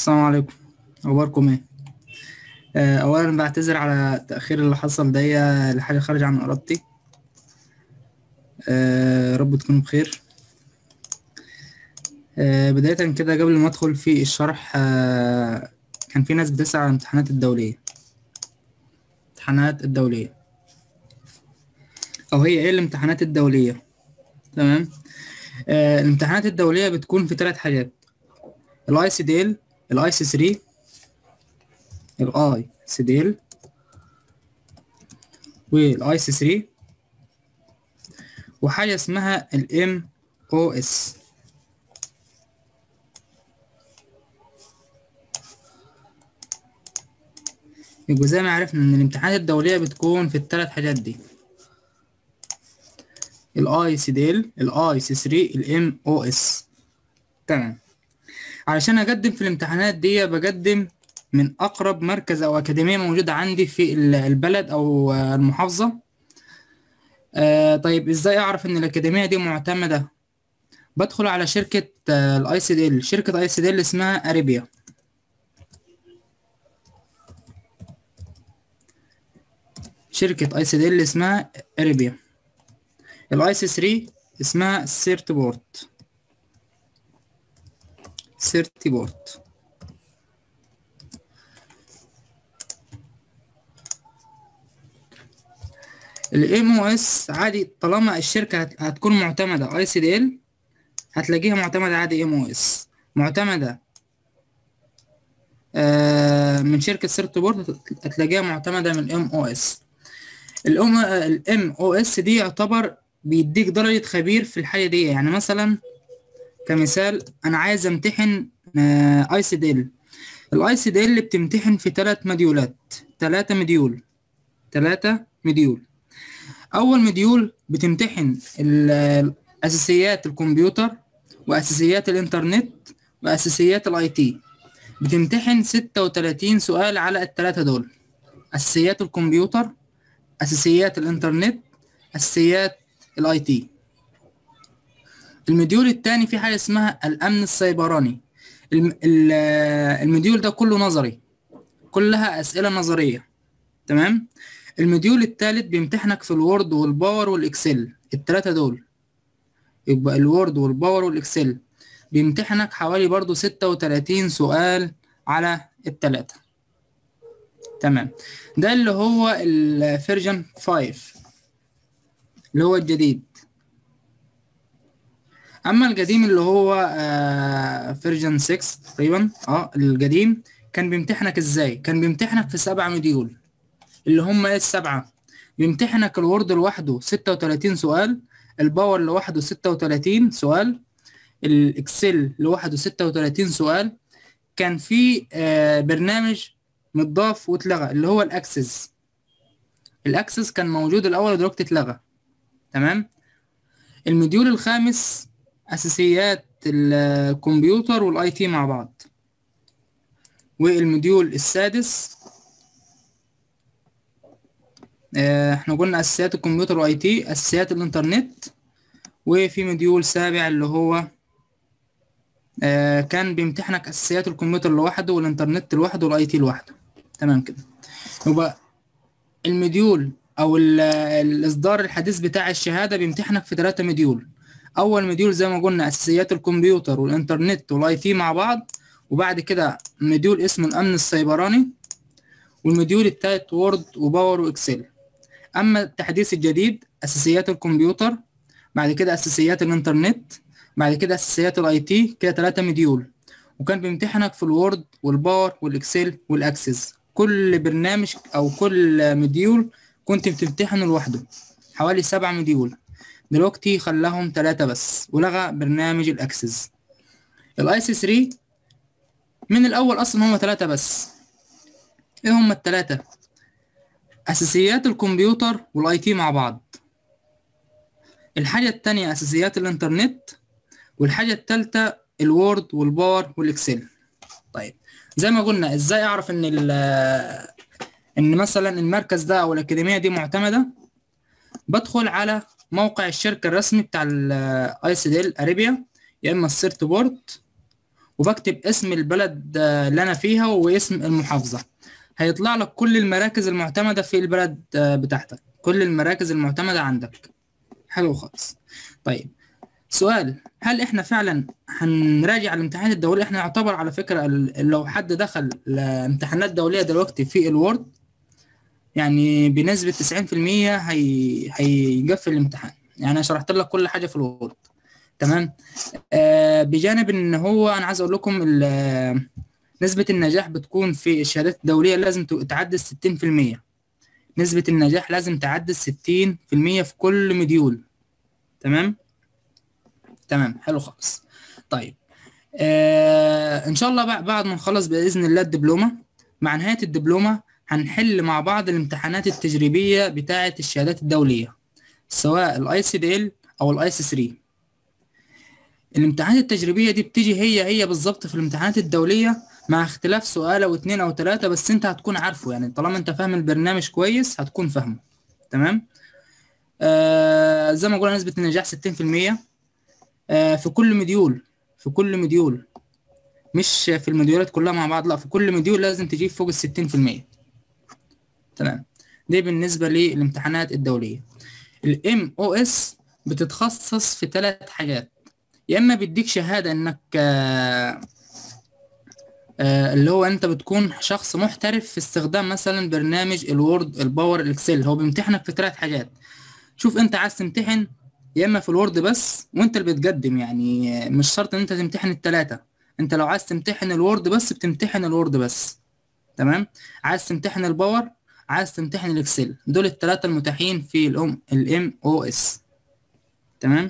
السلام عليكم اخباركم ايه آه، اولا بعتذر على التاخير اللي حصل ده لحاجه خارجه عن ارادتي آه، رب تكونوا بخير آه، بدايه كده قبل ما ادخل في الشرح آه، كان في ناس بتسأل عن الامتحانات الدوليه الامتحانات الدوليه او هي ايه الامتحانات الدوليه تمام آه، الامتحانات الدوليه بتكون في ثلاث حاجات الاي سي ديل الاي سي 3 الاي سي ديل والاي سي 3 وحاجه اسمها الام او اس يبقى زي ما عرفنا ان الامتحانات الدوليه بتكون في الثلاث حاجات دي الاي سي ديل الاي سي 3 الام او اس تمام علشان اقدم في الامتحانات دي بقدم من اقرب مركز او اكاديميه موجوده عندي في البلد او المحافظه آه طيب ازاي اعرف ان الاكاديميه دي معتمده بدخل على شركه الاي سي دي ال شركه اي سي دي ال اسمها اريبيا شركه اي سي دي ال اسمها اريبيا الاي سي 3 اسمها سيرت بورت سيرتي بورت الام او اس عادي طالما الشركه هتكون معتمده اي سي دي ال هتلاقيها معتمده عادي ام او اس معتمده آه من شركه سيرت بورت هتلاقيها معتمده من ام او اس الام الام او اس دي يعتبر بيديك درجه خبير في الحاجه دي يعني مثلا كمثال انا عايز امتحن اي سي دي ال الاي سي دي ال بتمتحن في ثلاث مديولات ثلاثة مديول ثلاثة مديول اول مديول بتمتحن اساسيات الكمبيوتر واساسيات الانترنت واساسيات الاي تي بتمتحن 36 سؤال على الثلاثة دول اساسيات الكمبيوتر اساسيات الانترنت اساسيات الاي تي المديول الثاني في حاجه اسمها الامن السيبراني المديول ده كله نظري كلها اسئله نظريه تمام المديول الثالث بيمتحنك في الوورد والباور والاكسل الثلاثه دول يبقى الوورد والباور والاكسل بيمتحنك حوالي برضو 36 سؤال على الثلاثه تمام ده اللي هو الفيرجن 5 اللي هو الجديد اما القديم اللي هو فيرجن 6 تقريبا اه القديم كان بيمتحنك ازاي كان بيمتحنك في سبعة مديول اللي هم ايه السبعة بيمتحنك الوورد لوحده 36 سؤال الباور لوحده 36 سؤال الاكسل لوحده 36 سؤال كان في آه برنامج متضاف واتلغى اللي هو الاكسس الاكسس كان موجود الاول ودلوقتي اتلغى تمام المديول الخامس اساسيات الكمبيوتر والاي تي مع بعض والمديول السادس احنا قلنا اساسيات الكمبيوتر والاي تي اساسيات الانترنت وفي مديول سابع اللي هو اه كان بيمتحنك اساسيات الكمبيوتر لوحده والانترنت لوحده والاي تي لوحده تمام كده يبقى المديول او الاصدار الحديث بتاع الشهاده بيمتحنك في ثلاثة مديول اول مديول زي ما قلنا اساسيات الكمبيوتر والانترنت والاي تي مع بعض وبعد كده مديول اسمه الامن السيبراني والمديول الثالث وورد وباور واكسل اما التحديث الجديد اساسيات الكمبيوتر بعد كده اساسيات الانترنت بعد كده اساسيات الاي تي كده ثلاثة مديول وكان بيمتحنك في الوورد والباور والاكسل والاكسس كل برنامج او كل مديول كنت بتمتحنه لوحده حوالي سبع مديول دلوقتي خلاهم ثلاثة بس ولغى برنامج الاكسس الاي سي 3 من الاول اصلا هم ثلاثة بس ايه هم الثلاثة اساسيات الكمبيوتر والاي تي مع بعض الحاجة التانية اساسيات الانترنت والحاجة التالتة الوورد والباور والاكسل طيب زي ما قلنا ازاي اعرف ان ان مثلا المركز ده او الاكاديميه دي معتمده بدخل على موقع الشركه الرسمي بتاع الاي سي دي اريبيا يا اما السيرت بورت وبكتب اسم البلد آه، اللي انا فيها واسم المحافظة هيطلع لك كل المراكز المعتمدة في البلد آه، بتاعتك كل المراكز المعتمدة عندك حلو خالص طيب سؤال هل احنا فعلا هنراجع الامتحانات الدولية احنا نعتبر على فكرة ال- لو حد دخل الامتحانات الدولية دلوقتي في الوورد يعني بنسبة 90% هي هيقفل الامتحان يعني انا شرحت لك كل حاجة في الوورد تمام آه بجانب ان هو انا عايز اقول لكم ال- نسبة النجاح بتكون في الشهادات الدولية لازم ت- تعدي 60% نسبة النجاح لازم تعدي 60% في كل مديول تمام تمام حلو خالص طيب آه ان شاء الله بع- بعد ما نخلص باذن الله الدبلومه مع نهايه الدبلومه هنحل مع بعض الامتحانات التجريبيه بتاعه الشهادات الدوليه سواء الاي سي دي ال او الاي سي 3 الامتحانات التجريبيه دي بتيجي هي هي بالظبط في الامتحانات الدوليه مع اختلاف سؤال او اتنين او تلاتة بس انت هتكون عارفه يعني طالما انت فاهم البرنامج كويس هتكون فاهمه تمام آه زي ما قلنا نسبه النجاح 60% آه، في كل مديول في كل مديول مش في المديولات كلها مع بعض لا في كل مديول لازم تجيب فوق الستين في المية تمام دي بالنسبة للامتحانات الدولية الام او اس بتتخصص في ثلاث حاجات يا اما بيديك شهادة انك آه، آه، اللي هو انت بتكون شخص محترف في استخدام مثلا برنامج الوورد الباور الاكسل هو بيمتحنك في ثلاث حاجات شوف انت عايز تمتحن يا اما في الوورد بس وانت اللي بتقدم يعني مش شرط ان انت تمتحن التلاتة انت لو عايز تمتحن الوورد بس بتمتحن الوورد بس تمام عايز تمتحن الباور عايز تمتحن الاكسل دول التلاتة المتاحين في الام الام او اس تمام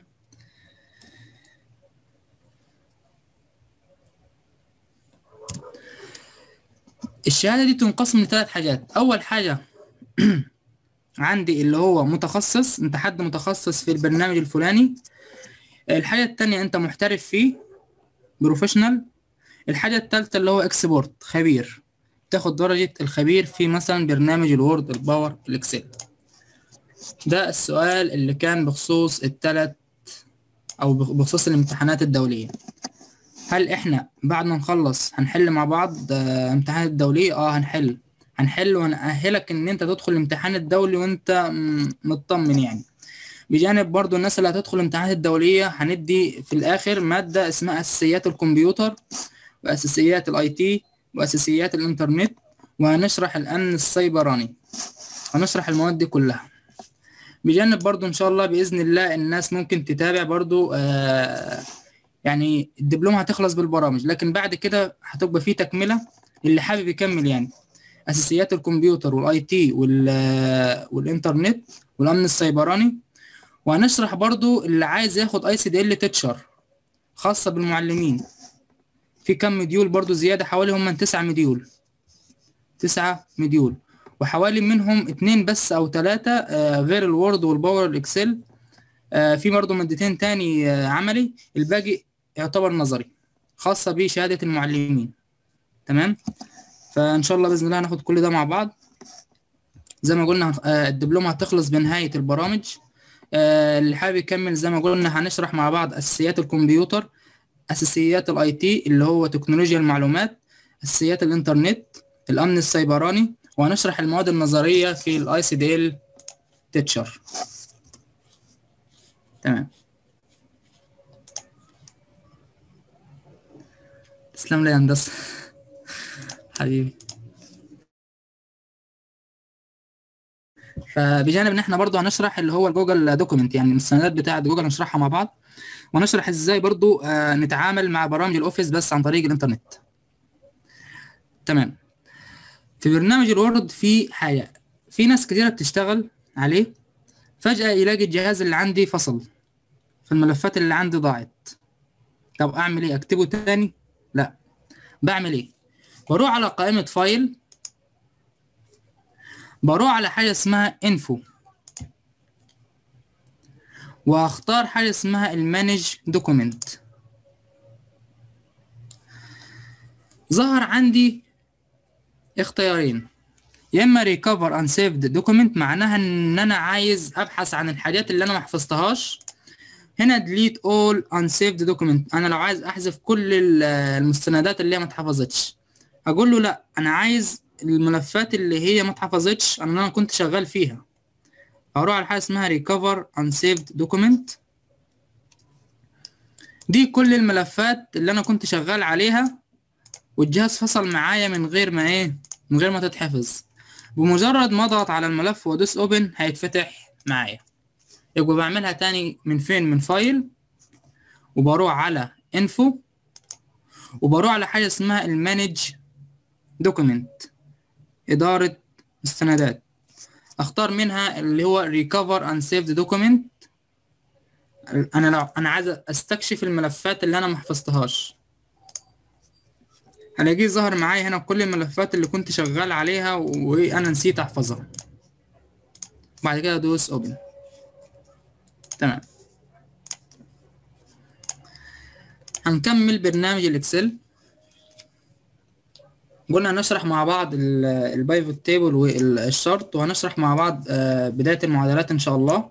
الشهادة دي تنقسم لثلاث حاجات أول حاجة عندي اللي هو متخصص انت حد متخصص في البرنامج الفلاني الحاجة التانية انت محترف فيه بروفيشنال الحاجة التالتة اللي هو اكسبورت خبير تاخد درجة الخبير في مثلا برنامج الوورد الباور الاكسل ده السؤال اللي كان بخصوص التلات او بخ- بخصوص الامتحانات الدولية هل احنا بعد ما نخلص هنحل مع بعض آه، امتحانات الدولية اه هنحل هنحل ونأهلك ان انت تدخل الامتحان الدولي وانت م- مطمن يعني بجانب برضو الناس اللي هتدخل الامتحانات الدولية هندي في الاخر مادة اسمها اساسيات الكمبيوتر واساسيات الاي تي واساسيات الانترنت وهنشرح الامن السيبراني هنشرح المواد دي كلها بجانب برضو ان شاء الله باذن الله الناس ممكن تتابع برضو آه يعني الدبلومة هتخلص بالبرامج لكن بعد كده هتبقى في تكملة اللي حابب يكمل يعني اساسيات الكمبيوتر والاي تي والانترنت والامن السيبراني وهنشرح برضو اللي عايز ياخد اي سي دي ال تيتشر خاصة بالمعلمين في كم مديول برضو زيادة حوالي هم تسعة مديول تسعة مديول وحوالي منهم اتنين بس او تلاتة آه، غير الوورد والباور الاكسل آه، في برضو مادتين تاني آه، عملي الباقي يعتبر نظري خاصة بشهادة المعلمين تمام فان شاء الله باذن الله هناخد كل ده مع بعض زي ما قلنا آه، الدبلومه هتخلص بنهايه البرامج آه، اللي حابب يكمل زي ما قلنا هنشرح مع بعض اساسيات الكمبيوتر اساسيات الاي تي اللي هو تكنولوجيا المعلومات اساسيات الانترنت الامن السيبراني وهنشرح المواد النظريه في الاي سي دي ال تيتشر تمام تسلم لي يا هندسه حبيبي فبجانب ان احنا برضو هنشرح اللي هو الجوجل دوكيمنت يعني المستندات بتاعه جوجل هنشرحها مع بعض ونشرح ازاي برضو آه نتعامل مع برامج الاوفيس بس عن طريق الانترنت تمام في برنامج الوورد في حاجه في ناس كتيره بتشتغل عليه فجاه يلاقي الجهاز اللي عندي فصل فالملفات اللي عندي ضاعت طب اعمل ايه اكتبه تاني لا بعمل ايه بروح على قائمه فايل بروح على حاجة اسمها انفو واختار حاجة اسمها المانج دوكيمنت ظهر عندي اختيارين يا اما ريكفر ان سيفد دوكيمنت معناها ان انا عايز ابحث عن الحاجات اللي انا ما حفظتهاش هنا delete all unsaved document انا لو عايز احذف كل ال- المستندات اللي هي ما اتحفظتش هقول له لا انا عايز الملفات اللي هي ما اتحفظتش انا انا كنت شغال فيها هروح على حاجه اسمها recover unsaved document دي كل الملفات اللي انا كنت شغال عليها والجهاز فصل معايا من غير ما ايه من غير ما تتحفظ بمجرد ما اضغط على الملف وادوس اوبن هيتفتح معايا يبقى بعملها تاني من فين من فايل وبروح على انفو وبروح على حاجه اسمها المانج دوكيمنت اداره مستندات اختار منها اللي هو ريكفر ان سيفد دوكيمنت انا لو انا عايز استكشف الملفات اللي انا ما حفظتهاش هلاقيه ظهر معايا هنا كل الملفات اللي كنت شغال عليها وانا نسيت احفظها بعد كده ادوس اوبن تمام هنكمل برنامج الاكسل قلنا هنشرح مع بعض البايفوت تيبل والشرط وهنشرح مع بعض آه، بداية المعادلات ان شاء الله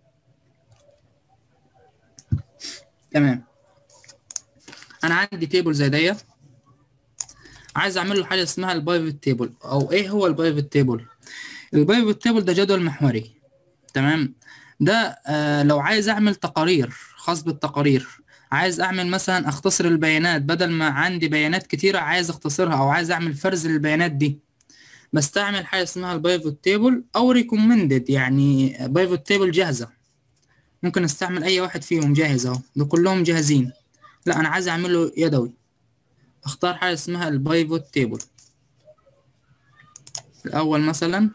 تمام انا عندي تيبل زي دي عايز اعمل له حاجه اسمها البايفوت تيبل او ايه هو البايفوت تيبل البايفوت تيبل ده جدول محوري تمام ده آه لو عايز اعمل تقارير خاص بالتقارير عايز اعمل مثلا اختصر البيانات بدل ما عندي بيانات كتيرة عايز اختصرها او عايز اعمل فرز للبيانات دي بستعمل حاجة اسمها البايفوت تيبل او ريكومندد يعني بايفوت تيبل جاهزة ممكن استعمل اي واحد فيهم جاهز اهو ده كلهم جاهزين لا انا عايز اعمله يدوي اختار حاجة اسمها البايفوت تيبل الاول مثلا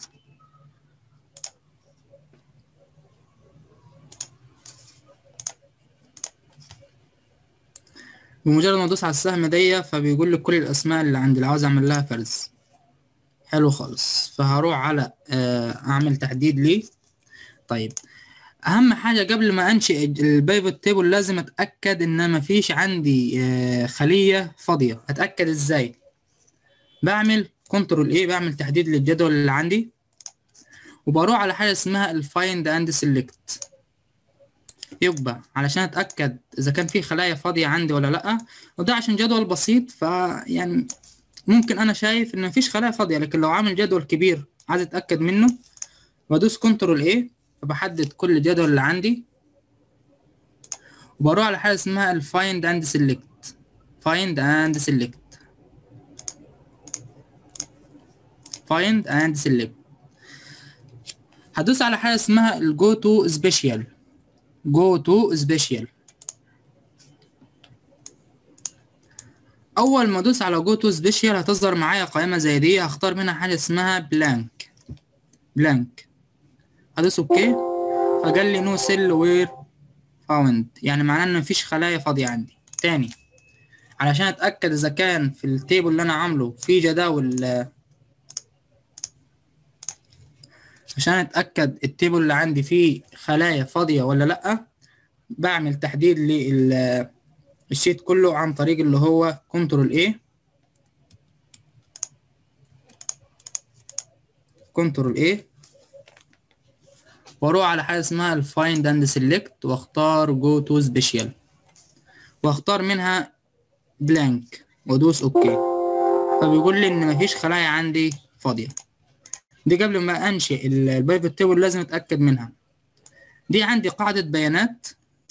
بمجرد ما ادوس على السهم دي فبيقول لي كل الاسماء اللي عندي اللي عاوز اعمل لها فرز حلو خالص فهروح على آه، اعمل تحديد ليه طيب اهم حاجه قبل ما انشئ البيفوت تيبل لازم اتاكد ان مفيش عندي آه، خليه فاضيه اتاكد ازاي بعمل كنترول ايه بعمل تحديد للجدول اللي عندي وبروح على حاجه اسمها الفايند اند سيلكت يبقى علشان اتاكد اذا كان في خلايا فاضيه عندي ولا لا وده عشان جدول بسيط فيعني ممكن انا شايف ان مفيش خلايا فاضيه لكن لو عامل جدول كبير عايز اتاكد منه بدوس كنترول ايه فبحدد كل الجدول اللي عندي وبروح على حاجه اسمها الفايند اند سيلكت فايند اند سيلكت فايند اند سيلكت هدوس على حاجه اسمها الجو تو سبيشال جو تو سبيشال اول ما ادوس على جو تو سبيشال هتظهر معايا قائمه زي دي هختار منها حاجه اسمها بلانك بلانك هدوس اوكي فقال لي نو سيل وير فاوند يعني معناه ان مفيش خلايا فاضيه عندي تاني علشان اتاكد اذا كان في التيبل اللي انا عامله في جداول عشان اتاكد التيبل اللي عندي فيه خلايا فاضيه ولا لا بعمل تحديد للشيت كله عن طريق اللي هو كنترول ايه كنترول ايه واروح على حاجه اسمها الفايند اند سيلكت واختار جو تو سبيشال واختار منها بلانك وادوس اوكي فبيقول لي ان مفيش خلايا عندي فاضيه دي قبل ما انشئ البايفوت تيبل لازم اتاكد منها دي عندي قاعده بيانات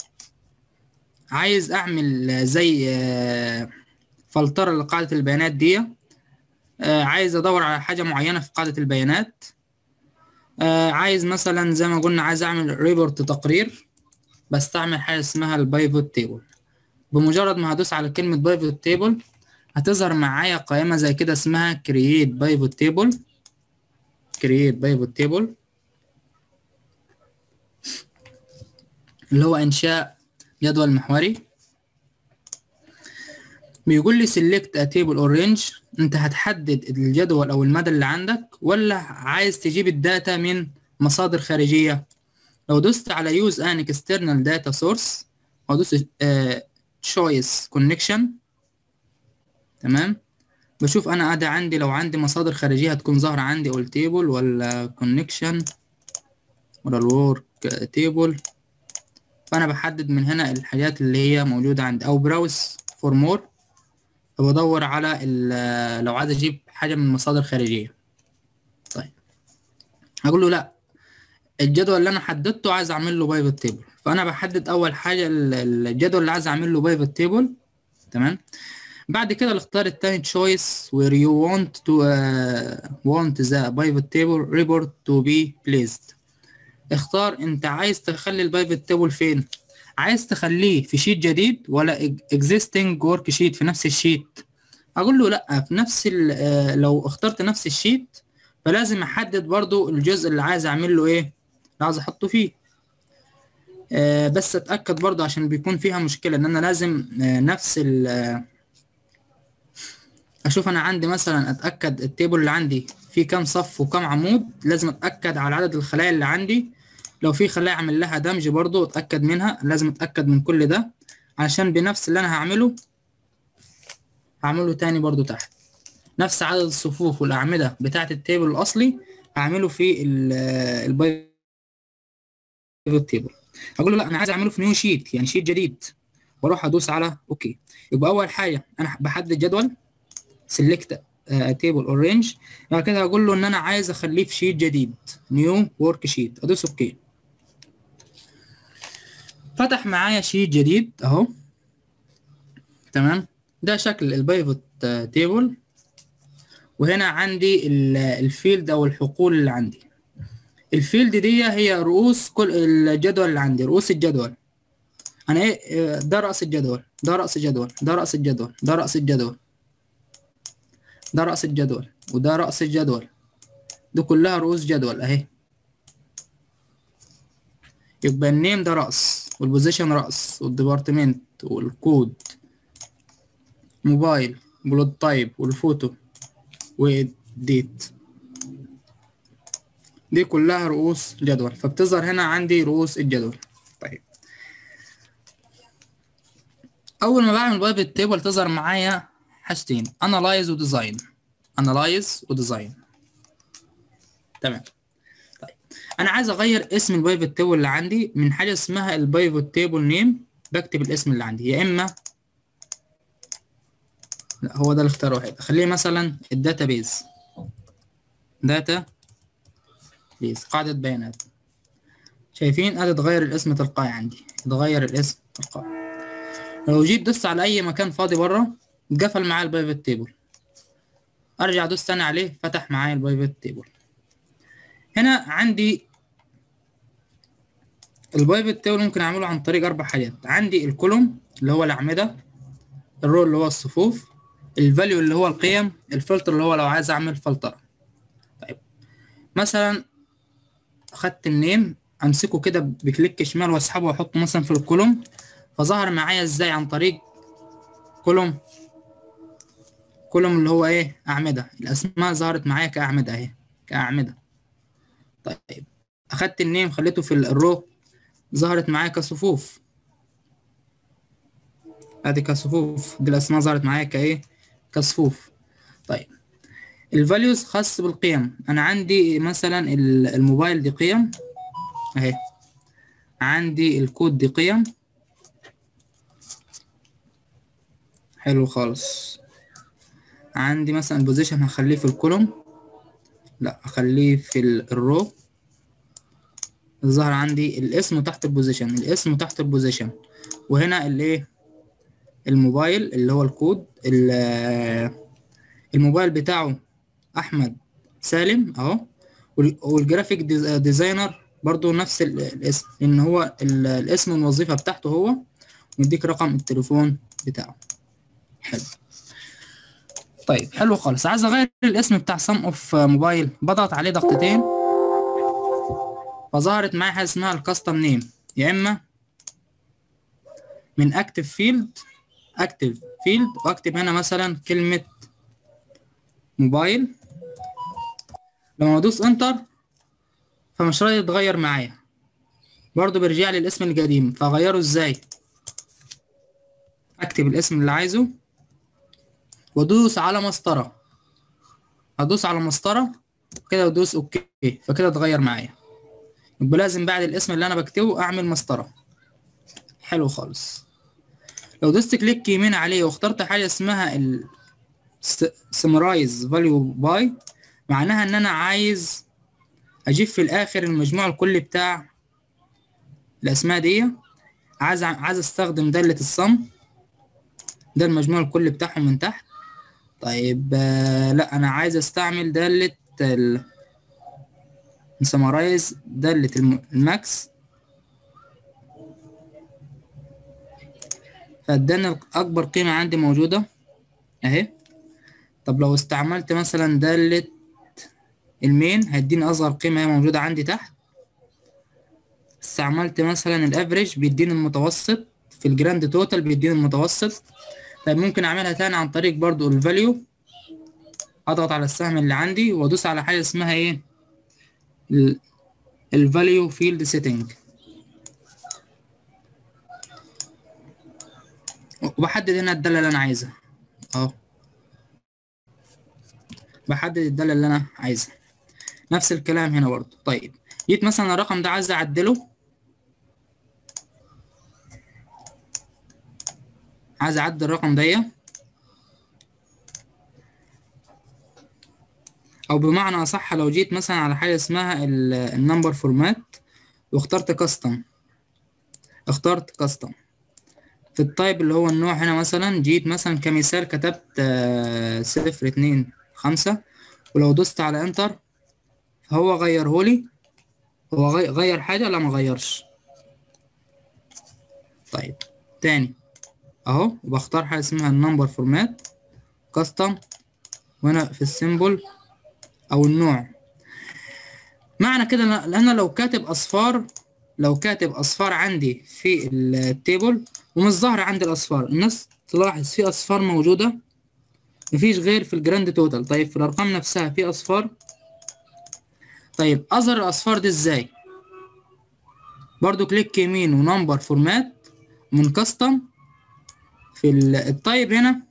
عايز اعمل زي فلترة لقاعده البيانات دي عايز ادور على حاجه معينه في قاعده البيانات عايز مثلا زي ما قلنا عايز اعمل ريبورت تقرير بستعمل حاجه اسمها البايفوت تيبل بمجرد ما هدوس على كلمه بايفوت تيبل هتظهر معايا قائمه زي كده اسمها كرييت بايفوت تيبل create pivot table اللي هو إنشاء جدول محوري بيقول لي select a table or range أنت هتحدد الجدول أو المدى اللي عندك ولا عايز تجيب الداتا من مصادر خارجية لو دوست على use an external data source وأدوس uh, choice connection تمام بشوف انا ادي عندي لو عندي مصادر خارجيه هتكون ظاهره عندي اول تيبل ولا كونكشن ولا الورك تيبل فانا بحدد من هنا الحاجات اللي هي موجودة عندي او براوس فور مور فبدور على ال- لو عايز اجيب حاجة من مصادر خارجية طيب هقول له لا الجدول اللي انا حددته عايز اعمل له بايفت تيبل فانا بحدد اول حاجة ال- الجدول اللي عايز اعمل له بايفت تيبل تمام بعد كده الاختيار التاني choice where you want to uh, want the pivot table report to be placed اختار انت عايز تخلي البايفت تيبل فين عايز تخليه في شيت جديد ولا existing work sheet في نفس الشيت اقول له لا في نفس ال- آه، لو اخترت نفس الشيت فلازم احدد برضو الجزء اللي عايز اعمل له ايه اللي عايز احطه فيه آه، بس اتاكد برضو عشان بيكون فيها مشكله ان انا لازم آه، نفس ال آه، اشوف انا عندي مثلا اتاكد التيبل اللي عندي فيه كام صف وكام عمود لازم اتاكد على عدد الخلايا اللي عندي لو في خلايا اعمل لها دمج برضو اتاكد منها لازم اتاكد من كل ده عشان بنفس اللي انا هعمله هعمله تاني برضو تحت نفس عدد الصفوف والاعمده بتاعه التيبل الاصلي هعمله في البايفوت تيبل هقول له لا انا عايز اعمله في نيو شيت يعني شيت جديد واروح ادوس على اوكي يبقى اول حاجه انا بحدد جدول سيلكت تيبل اور رينج بعد كده هقول له ان انا عايز اخليه في شيت جديد نيو ورك شيت ادوس اوكي فتح معايا شيت جديد اهو تمام ده شكل البايفوت تيبل وهنا عندي ال- الفيلد او الحقول اللي عندي الفيلد دي هي رؤوس كل الجدول اللي عندي رؤوس الجدول انا ايه ده رأس الجدول ده رأس الجدول ده رأس الجدول ده رأس الجدول ده رأس الجدول وده رأس الجدول دي كلها رؤوس جدول اهي يبقى النيم ده رأس والبوزيشن رأس والديبارتمنت والكود موبايل بلود تايب والفوتو وديت دي كلها رؤوس جدول فبتظهر هنا عندي رؤوس الجدول طيب اول ما بعمل بايفت تيبل تظهر معايا حاجتين انالايز وديزاين انالايز وديزاين تمام طيب انا عايز اغير اسم البايفت تيبل اللي عندي من حاجه اسمها البايفت تيبل نيم بكتب الاسم اللي عندي يا اما لا هو ده الاختيار واحد اخليه مثلا الداتابيز داتا بيز قاعدة بيانات شايفين ادي اتغير الاسم تلقائي عندي اتغير الاسم تلقائي لو جيت دوست على اي مكان فاضي بره اتقفل معايا البايفت تيبل ارجع ادوس تاني عليه فتح معايا البايفت تيبل هنا عندي البايفت تيبل ممكن اعمله عن طريق اربع حاجات عندي الكولوم اللي هو الاعمده الرو اللي هو الصفوف الفاليو اللي هو القيم الفلتر اللي هو لو عايز اعمل فلتره طيب مثلا اخدت النيم امسكه كده بكليك شمال واسحبه واحطه مثلا في الكولوم فظهر معايا ازاي عن طريق كولوم كولوم اللي هو ايه اعمده الاسماء ظهرت معايا كاعمده اهي كاعمده طيب اخدت النيم خليته في الرو ظهرت معايا كصفوف ادي كصفوف دي الاسماء ظهرت معايا كايه كصفوف طيب الفاليوز خاص بالقيم انا عندي مثلا الموبايل دي قيم اهي عندي الكود دي قيم حلو خالص عندي مثلا البوزيشن هخليه في الكولوم لا اخليه في الرو ظهر عندي الاسم تحت البوزيشن الاسم تحت البوزيشن وهنا الايه الموبايل اللي هو الكود الموبايل بتاعه احمد سالم اهو والجرافيك ديزاينر برضو نفس الاسم لان هو الاسم الوظيفة بتاعته هو مديك رقم التليفون بتاعه حلو طيب حلو خالص عايز اغير الاسم بتاع سم اوف موبايل بضغط عليه ضغطتين فظهرت معايا حاجه اسمها الكاستم نيم يا اما من اكتف فيلد اكتف فيلد واكتب هنا مثلا كلمه موبايل لما ادوس انتر فمش راضي يتغير معايا برضو بيرجع لي الاسم القديم فاغيره ازاي اكتب الاسم اللي عايزه وادوس على مسطرة ادوس على مسطرة كده وادوس اوكي فكده اتغير معايا يبقى لازم بعد الاسم اللي انا بكتبه اعمل مسطرة حلو خالص لو دوست كليك يمين عليه واخترت حاجة اسمها ال summarize value by معناها ان انا عايز اجيب في الاخر المجموع الكلي بتاع الاسماء دي عايز عايز استخدم دالة الصم ده المجموع الكلي بتاعهم من تحت طيب آه لا انا عايز استعمل دالة ال summarize دالة الماكس فادانا اكبر قيمة عندي موجودة اهي طب لو استعملت مثلا دالة المين هيديني اصغر قيمة هي موجودة عندي تحت استعملت مثلا الافريج بيديني المتوسط في الجراند توتال بيديني المتوسط طيب ممكن اعملها تاني عن طريق برضو الفاليو اضغط على السهم اللي عندي وادوس على حاجة اسمها ايه الفاليو فيلد سيتنج وبحدد هنا الدالة اللي انا عايزها اهو بحدد الدالة اللي انا عايزها نفس الكلام هنا برضو طيب جيت مثلا الرقم ده عايز اعدله عايز اعدل الرقم ده او بمعنى اصح لو جيت مثلا على حاجه اسمها النمبر فورمات واخترت كاستم اخترت كاستم في التايب اللي هو النوع هنا مثلا جيت مثلا كمثال كتبت صفر اتنين خمسة ولو دوست على انتر فهو غيرهولي هو غير حاجة لا ما غيرش طيب تاني اهو وبختار حاجة اسمها النمبر فورمات كاستم وهنا في السيمبل او النوع معنى كده لان لو كاتب اصفار لو كاتب اصفار عندي في التيبل ومش ظاهرة عندي الاصفار الناس تلاحظ في اصفار موجودة مفيش غير في الجراند توتال طيب في الارقام نفسها في اصفار طيب اظهر الاصفار دي ازاي برضو كليك يمين ونمبر فورمات من كاستم في التايب هنا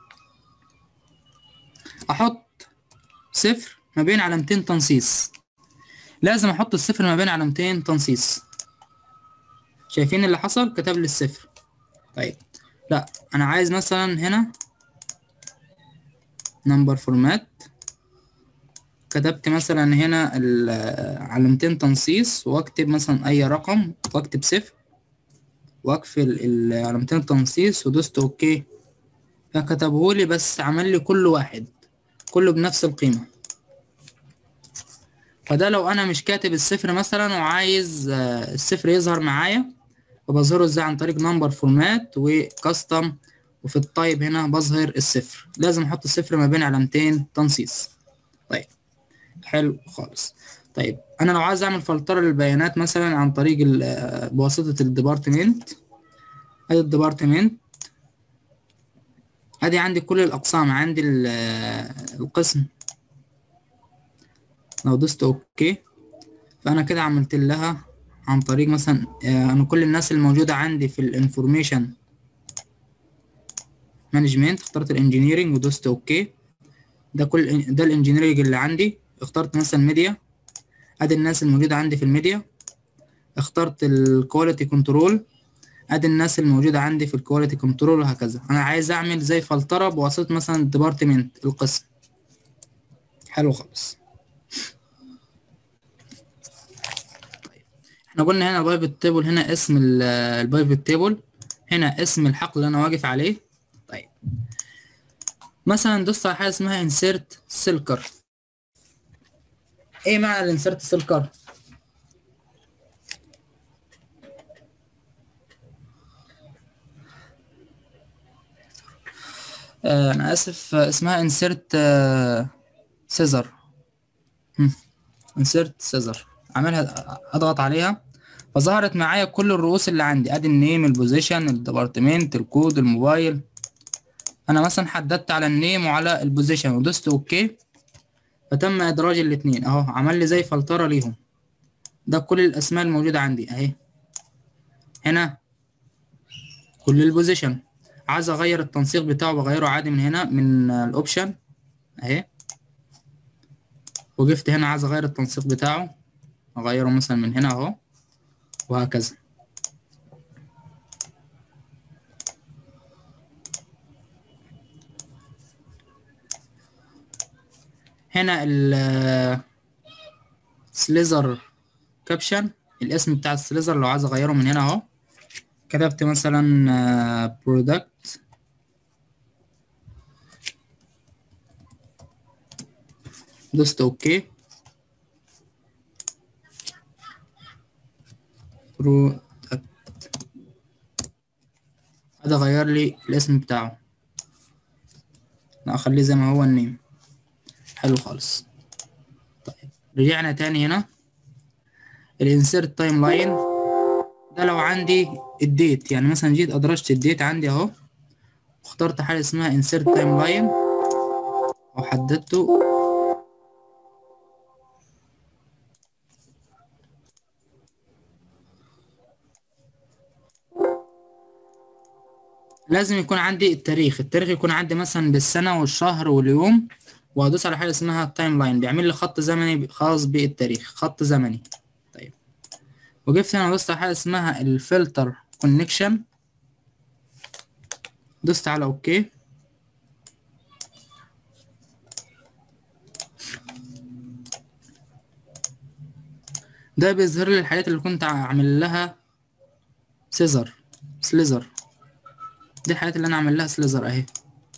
احط صفر ما بين علامتين تنصيص لازم احط الصفر ما بين علامتين تنصيص شايفين اللي حصل كتب لي الصفر طيب لا انا عايز مثلا هنا نمبر فورمات كتبت مثلا هنا علامتين تنصيص واكتب مثلا اي رقم واكتب صفر واقفل علامتين التنصيص ودوست اوكي فكتبهولي بس عمل لي كل واحد كله بنفس القيمة فده لو انا مش كاتب الصفر مثلا وعايز الصفر يظهر معايا فبظهره ازاي عن طريق نمبر فورمات وكاستم وفي التايب هنا بظهر الصفر لازم احط الصفر ما بين علامتين تنصيص طيب حلو خالص طيب انا لو عايز اعمل فلترة للبيانات مثلا عن طريق بواسطة الديبارتمنت ادي الديبارتمنت ادي عندي كل الاقسام عندي القسم لو دوست اوكي فانا كده عملت لها عن طريق مثلا انا كل الناس الموجودة عندي في الانفورميشن مانجمنت اخترت الانجينيرنج ودوست اوكي ده كل ده الانجينيرنج اللي عندي اخترت مثلا ميديا ادي الناس الموجودة عندي في الميديا اخترت الكواليتي كنترول ادي الناس الموجودة عندي في الكواليتي كنترول وهكذا انا عايز اعمل زي فلترة بواسطة مثلا الديبارتمنت القسم حلو خالص طيب احنا قلنا هنا البايفت تيبل هنا اسم البايفت تيبل هنا اسم الحقل اللي انا واقف عليه طيب مثلا دوست على حاجة اسمها insert سيلكر ايه معنى الانسرت سيلكر آه انا اسف اسمها انسرت سيزر انسرت سيزر عاملها اضغط عليها فظهرت معايا كل الرؤوس اللي عندي ادي النيم البوزيشن الديبارتمنت الكود الموبايل انا مثلا حددت على النيم وعلى البوزيشن ودوست اوكي فتم ادراج الاتنين اهو عمل لي زي فلترة ليهم ده كل الاسماء الموجودة عندي اهي هنا كل البوزيشن عايز اغير التنسيق بتاعه بغيره عادي من هنا من الاوبشن اهي وقفت هنا عايز اغير التنسيق بتاعه اغيره مثلا من هنا اهو وهكذا هنا ال سليزر كابشن الاسم بتاع السليزر لو عايز اغيره من هنا اهو كتبت مثلا برودكت دوست اوكي برودكت هذا غير لي الاسم بتاعه لا اخليه زي ما هو النيم حلو خالص طيب رجعنا تاني هنا الانسيرت تايم لاين ده لو عندي الديت يعني مثلا جيت ادرجت الديت عندي اهو واخترت حاجه اسمها انسيرت تايم لاين وحددته لازم يكون عندي التاريخ التاريخ يكون عندي مثلا بالسنة والشهر واليوم وهدوس على حاجة اسمها التايم لاين بيعمل لي خط زمني خاص بالتاريخ خط زمني طيب وجبت هنا دوست على حاجة اسمها الفلتر كونكشن دوست على اوكي ده بيظهر لي الحاجات اللي كنت عامل لها سيزر سليزر دي الحاجات اللي انا عامل لها سليزر اهي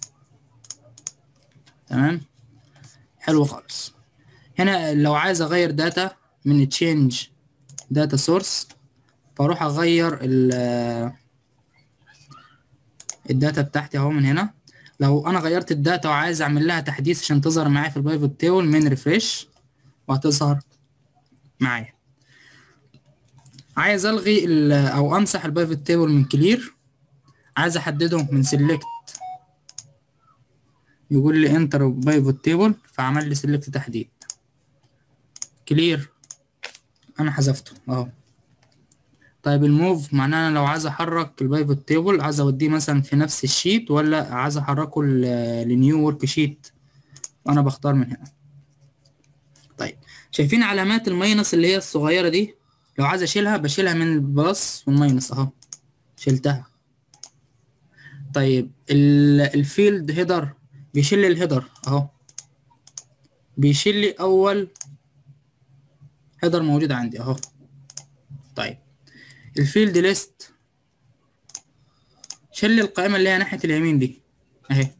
تمام حلو خالص هنا لو عايز اغير داتا من تشينج داتا سورس فاروح اغير ال الداتا بتاعتي اهو من هنا لو انا غيرت الداتا وعايز اعمل لها تحديث عشان تظهر معايا في البايفوت تيبل من ريفريش وهتظهر معايا عايز الغي او امسح البايفوت تيبل من كلير عايز احدده من سيلكت يقول لي انتر بايفوت تيبل فعمل لي سيلكت تحديد كلير انا حذفته اهو طيب الموف معناه انا لو عايز احرك البايفوت تيبل عايز اوديه مثلا في نفس الشيت ولا عايز احركه لنيو ورك شيت وانا بختار من هنا طيب شايفين علامات الماينس اللي هي الصغيره دي لو عايز اشيلها بشيلها من البلس والماينس اهو شلتها طيب الفيلد هيدر بيشيل لي الهيدر اهو بيشيل لي اول هيدر موجود عندي اهو طيب الفيلد ليست شيل لي القائمة اللي هي ناحية اليمين دي اهي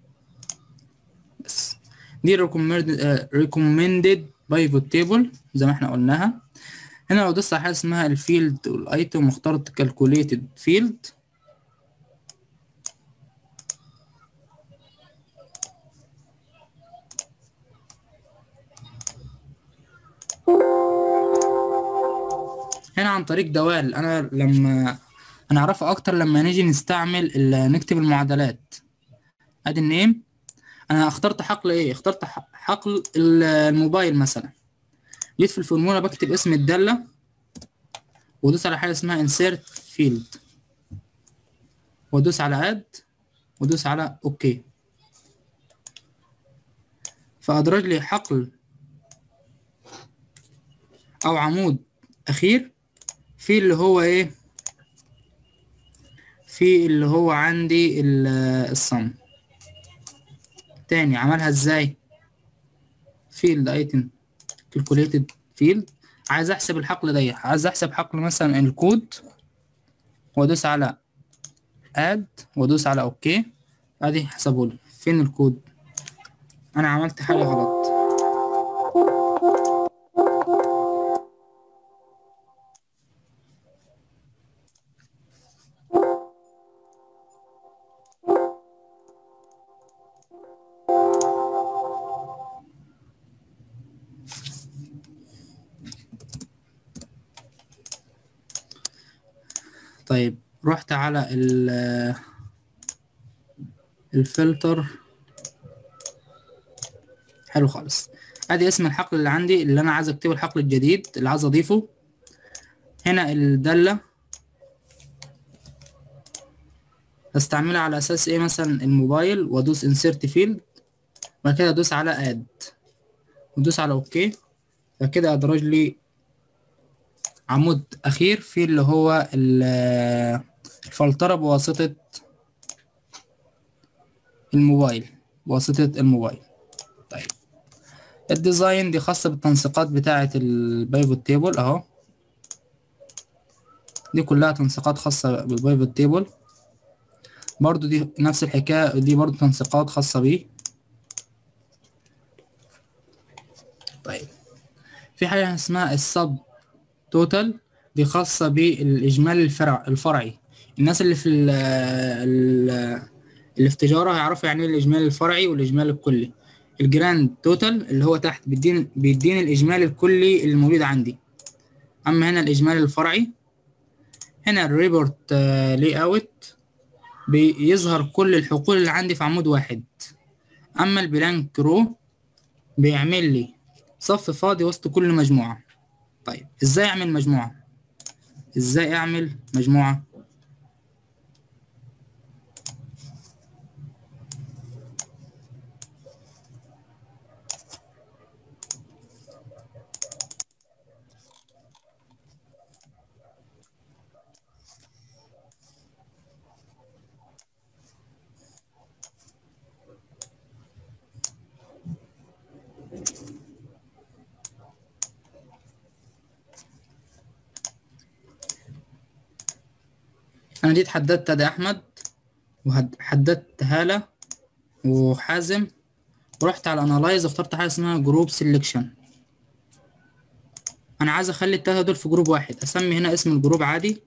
بس دي ريكومندد بايفوت تيبل زي ما احنا قلناها هنا لو دوست على حاجة اسمها الفيلد والايتم واخترت كالكوليتد فيلد هنا عن طريق دوال انا لما انا اعرفه اكتر لما نيجي نستعمل نكتب المعادلات ادي النيم انا اخترت حقل ايه اخترت حقل الموبايل مثلا جيت في الفورمولا بكتب اسم الدالة وادوس على حاجة اسمها insert field وادوس على add وادوس على اوكي فادرج لي حقل او عمود اخير في اللي هو ايه في اللي هو عندي الصم تاني عملها ازاي فيلد ايتم كالكوليتد فيلد عايز احسب الحقل ده عايز احسب حقل مثلا الكود وادوس على اد وادوس على اوكي ادي حسبولي فين الكود انا عملت حاجه غلط طيب رحت على ال الفلتر حلو خالص ادي اسم الحقل اللي عندي اللي انا عايز اكتبه الحقل الجديد اللي عايز اضيفه هنا الدالة هستعملها على اساس ايه مثلا الموبايل وادوس insert field بعد كده ادوس على add وادوس على اوكي بعد كده ادرج لي عمود اخير في اللي هو الفلترة بواسطة الموبايل بواسطة الموبايل طيب الديزاين دي خاصة بالتنسيقات بتاعة البايفوت تيبل اهو دي كلها تنسيقات خاصة بالبايفوت تيبل برضو دي نفس الحكاية دي برضو تنسيقات خاصة بيه طيب في حاجة اسمها السب توتال دي خاصة بالإجمالي الفرع الفرعي الناس اللي في ال ال اللي في تجارة هيعرفوا يعني ايه الإجمالي الفرعي والإجمالي الكلي الجراند توتال اللي هو تحت بيديني بيديني الإجمالي الكلي اللي موجود عندي أما هنا الإجمالي الفرعي هنا الريبورت لي اوت بيظهر كل الحقول اللي عندي في عمود واحد اما البلانك رو بيعمل لي صف فاضي وسط كل مجموعة طيب ازاي اعمل مجموعة ازاي اعمل مجموعة انا جيت حددت ادي احمد وحددت هالة وحازم ورحت على انالايز اخترت حاجه اسمها جروب سيلكشن انا عايز اخلي التلاته دول في جروب واحد اسمي هنا اسم الجروب عادي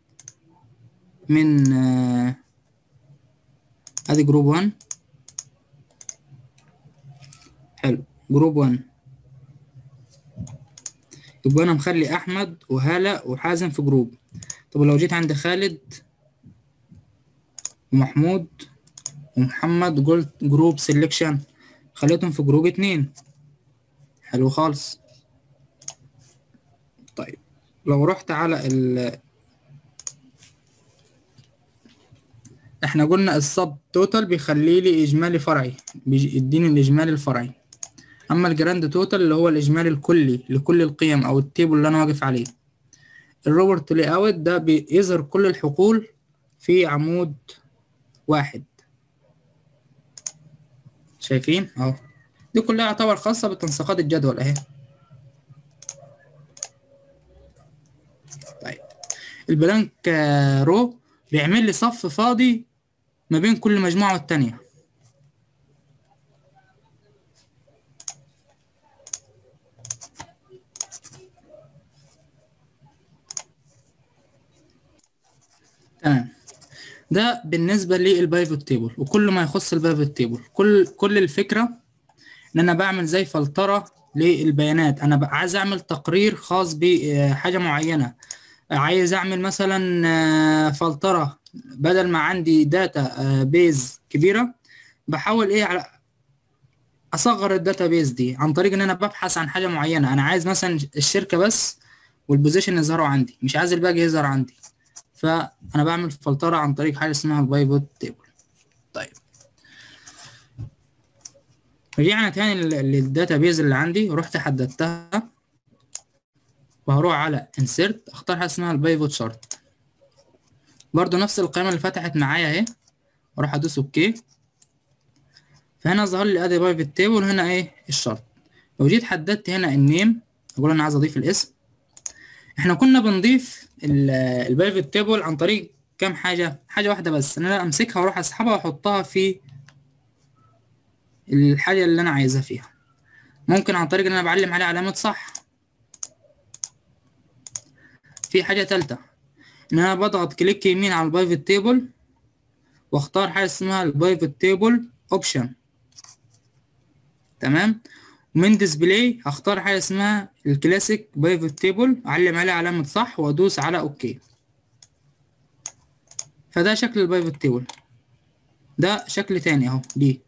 من آه، ادي جروب 1 حلو جروب 1 يبقى انا مخلي احمد وهالة وحازم في جروب طب لو جيت عند خالد ومحمود ومحمد قلت جروب سيلكشن خليتهم في جروب اتنين حلو خالص طيب لو رحت على ال احنا قلنا السب توتال بيخلي لي اجمالي فرعي بيديني الاجمالي الفرعي اما الجراند توتال اللي هو الاجمالي الكلي لكل القيم او التيبل اللي انا واقف عليه الروبرت لي اوت ده بيظهر كل الحقول في عمود واحد شايفين اهو دي كلها يعتبر خاصة بتنسيقات الجدول اهي طيب البلانك رو بيعمل لي صف فاضي ما بين كل مجموعة والتانية تمام ده بالنسبة للبايفوت تيبل وكل ما يخص البايفوت تيبل كل كل الفكرة ان انا بعمل زي فلترة للبيانات انا بقى عايز اعمل تقرير خاص بحاجة معينة عايز اعمل مثلا فلترة بدل ما عندي داتا بيز كبيرة بحاول ايه على اصغر الداتا بيز دي عن طريق ان انا ببحث عن حاجة معينة انا عايز مثلا الشركة بس والبوزيشن يظهروا عندي مش عايز الباقي يظهر عندي فانا بعمل فلترة عن طريق حاجة اسمها البايفوت تيبل طيب رجعنا تاني للداتا بيز اللي عندي ورحت حددتها وهروح على insert اختار حاجة اسمها البايفوت شارت برضو نفس القائمة اللي فتحت معايا اهي اروح ادوس اوكي فهنا ظهر لي ادي بايفوت تيبل هنا ايه الشرط لو جيت حددت هنا النيم اقول انا عايز اضيف الاسم احنا كنا بنضيف البايفوت تيبل عن طريق كام حاجة حاجة واحدة بس ان انا امسكها واروح اسحبها واحطها في الحاجة اللي انا عايزها فيها ممكن عن طريق ان انا بعلم عليها علامة صح في حاجة تالتة ان انا بضغط كليك يمين على البايفوت تيبل واختار حاجة اسمها البايفوت تيبل اوبشن تمام ومن ديسبلاي هختار حاجة اسمها الكلاسيك بايفوت تيبل اعلم عليها علامة صح وادوس على اوكي فده شكل البايفوت تيبل ده شكل تاني اهو دي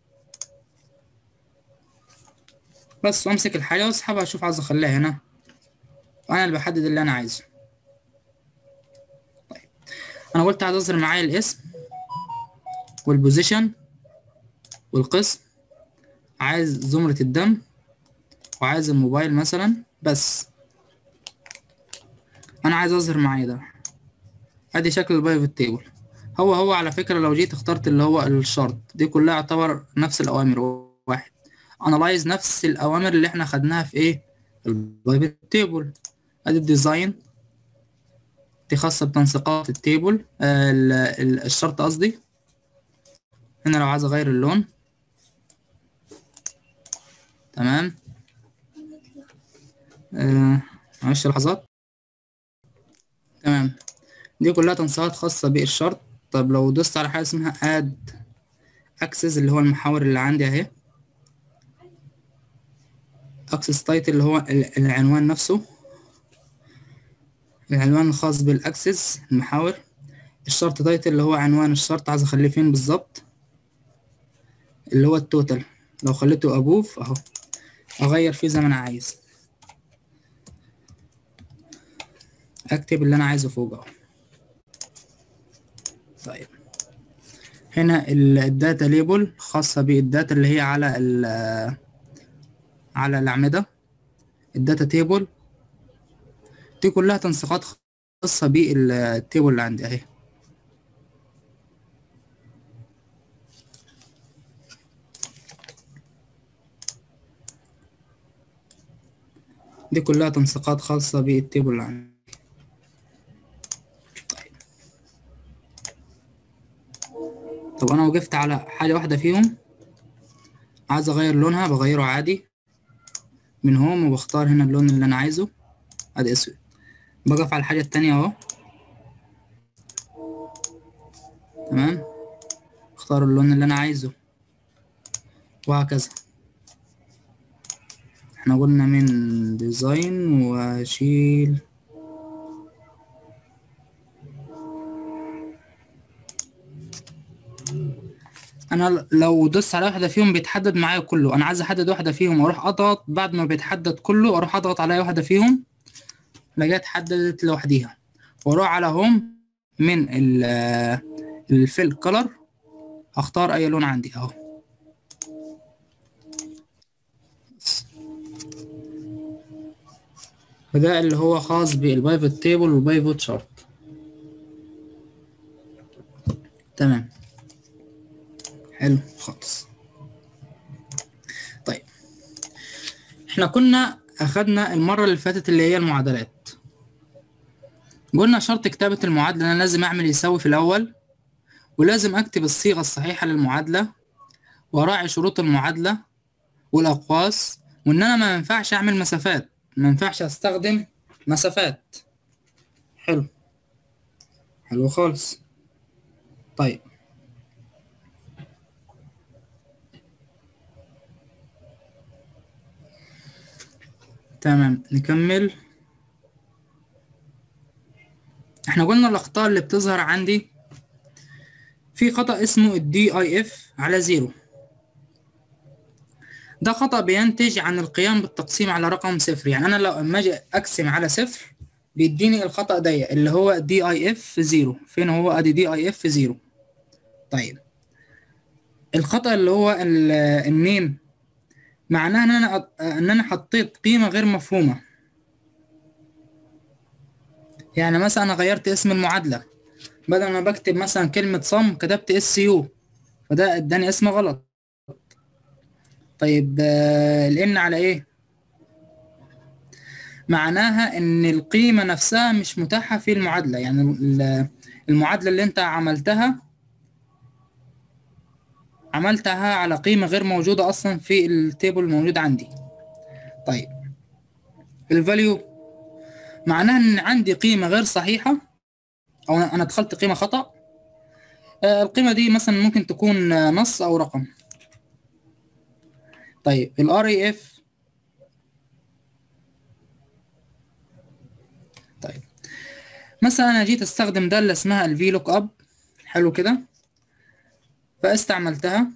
بس وامسك الحاجة واسحبها اشوف عايز اخليها هنا وانا اللي بحدد اللي انا عايزه طيب انا قلت عايز اظهر معايا الاسم والبوزيشن والقسم عايز زمرة الدم وعايز الموبايل مثلا بس انا عايز اظهر معايا ده ادي شكل البايفوت تيبل هو هو على فكرة لو جيت اخترت اللي هو الشرط دي كلها يعتبر نفس الاوامر واحد انالايز نفس الاوامر اللي احنا خدناها في ايه البايبت تيبل ادي الديزاين دي خاصة بتنسيقات التيبل آه ال- ال- الشرط قصدي هنا لو عايز اغير اللون تمام آه معلش لحظات تمام دي كلها تنسيقات خاصة بالشرط طب لو دوست على حاجة اسمها اد اكسس اللي هو المحاور اللي عندي اهي اكسس تايتل اللي هو ال- العنوان نفسه العنوان الخاص بالاكسس المحاور الشرط تايتل اللي هو عنوان الشرط عايز اخليه فين بالظبط اللي هو التوتال لو خليته ابوف اهو اغير فيه زي ما انا عايز اكتب اللي انا عايزه فوق اهو طيب هنا ال- الداتا ليبل خاصة بالداتا اللي هي على ال على الأعمدة الداتا تيبل دي كلها تنسيقات خاصة بالتيبل اللي عندي اهي دي كلها تنسيقات خاصة بالتيبل اللي عندي طيب طب أنا وقفت على حاجة واحدة فيهم عايز أغير لونها بغيره عادي من هوم وبختار هنا اللون اللي أنا عايزه ادي اسود بقف على الحاجة التانية اهو تمام اختار اللون اللي انا عايزه وهكذا احنا قلنا من ديزاين واشيل انا لو دوست على واحده فيهم بيتحدد معايا كله انا عايز احدد واحده فيهم واروح اضغط بعد ما بيتحدد كله اروح اضغط على أي واحده فيهم لقيت اتحددت لوحديها واروح على هوم من ال الفيل كلر اختار اي لون عندي اهو فده اللي هو خاص بالبايفوت تيبل والبايفوت شارت تمام حلو خالص طيب احنا كنا اخدنا المرة اللي فاتت اللي هي المعادلات قلنا شرط كتابة المعادلة انا لازم اعمل يساوي في الاول ولازم اكتب الصيغة الصحيحة للمعادلة وراعي شروط المعادلة والاقواس وان انا ما ينفعش اعمل مسافات ما ينفعش استخدم مسافات حلو حلو خالص طيب تمام نكمل احنا قلنا الاخطاء اللي بتظهر عندي في خطأ اسمه الدي اي اف على زيرو ده خطأ بينتج عن القيام بالتقسيم على رقم صفر يعني انا لو اما اجي اقسم على صفر بيديني الخطأ ده اللي هو دي اي اف زيرو فين هو ادي دي اي اف زيرو طيب الخطأ اللي هو ال- النيم معناه ان انا أط- ان انا حطيت قيمة غير مفهومة يعني مثلا انا غيرت اسم المعادلة بدل ما بكتب مثلا كلمة صم كتبت اس يو فده اداني اسم غلط طيب الان على ايه معناها ان القيمة نفسها مش متاحة في المعادلة يعني ال- المعادلة اللي انت عملتها عملتها على قيمة غير موجودة اصلا في التيبل الموجود عندي طيب الفاليو معناها ان عندي قيمة غير صحيحة او انا أنا دخلت قيمة خطأ آه، القيمة دي مثلا ممكن تكون آه، نص او رقم طيب ال RAF طيب مثلا انا جيت استخدم دالة اسمها ال VLOOKUP حلو كده فاستعملتها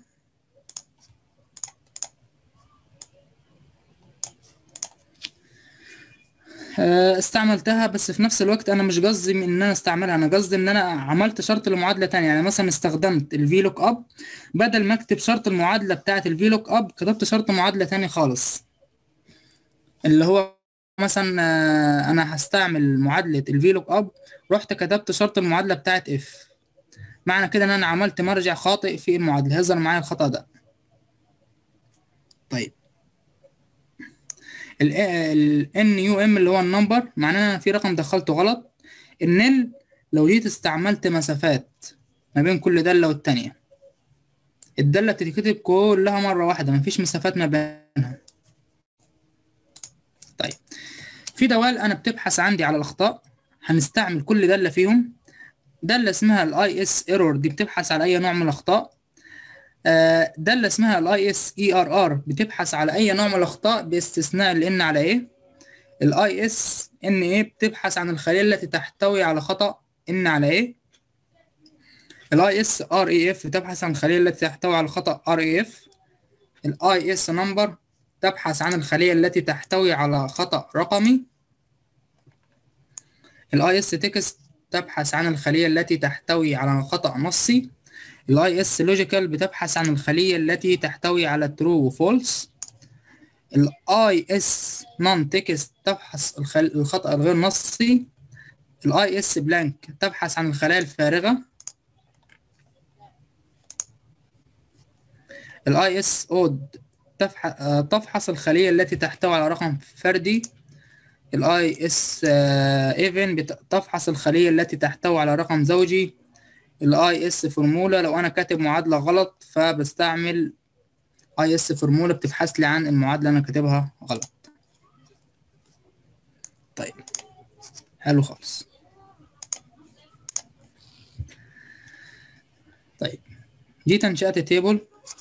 آه، استعملتها بس في نفس الوقت انا مش قصدي من ان انا استعملها انا قصدي ان انا عملت شرط لمعادله تانية يعني مثلا استخدمت الفي لوك اب بدل ما اكتب شرط المعادله بتاعه الفي لوك اب كتبت شرط معادله تاني خالص اللي هو مثلا آه، انا هستعمل معادله الفي لوك اب رحت كتبت شرط المعادله بتاعه اف معنى كده ان انا عملت مرجع خاطئ في المعادله هيظهر معايا الخطا ده طيب ال ان يو ام اللي هو النمبر معناه ان في رقم دخلته غلط النل لو جيت استعملت مسافات ما بين كل دالة والتانية الدالة بتتكتب كلها مرة واحدة مفيش مسافات ما بينها طيب في دوال انا بتبحث عندي على الاخطاء هنستعمل كل دالة فيهم دالة اسمها الاي اس ايرور دي بتبحث على اي نوع من الاخطاء دالة اسمها الاي اس اي ار ار بتبحث على اي نوع من الاخطاء باستثناء الان على ايه الاي اس ان ايه بتبحث عن الخلية التي تحتوي على خطأ ان على ايه الاي اس ار اي اف تبحث عن الخلية التي تحتوي على خطأ ار اي اف الاي اس نمبر تبحث عن الخلية التي تحتوي على خطأ رقمي الاي اس تكست تبحث عن الخلية التي تحتوي على خطأ نصي الاي اس لوجيكال بتبحث عن الخلية التي تحتوي على ترو وفولس الاي اس نون تكست تبحث الخل... الخطأ الغير نصي الاي اس بلانك تبحث عن الخلايا الفارغة الاي اس اود تفحص الخلية التي تحتوي على رقم فردي الاي اس ايفن تفحص الخلية التي تحتوي على رقم زوجي الاي اس فورمولا لو انا كاتب معادلة غلط فبستعمل اي اس فورمولا بتبحث لي عن المعادلة اللي انا كاتبها غلط طيب حلو خالص طيب جيت انشأت تيبل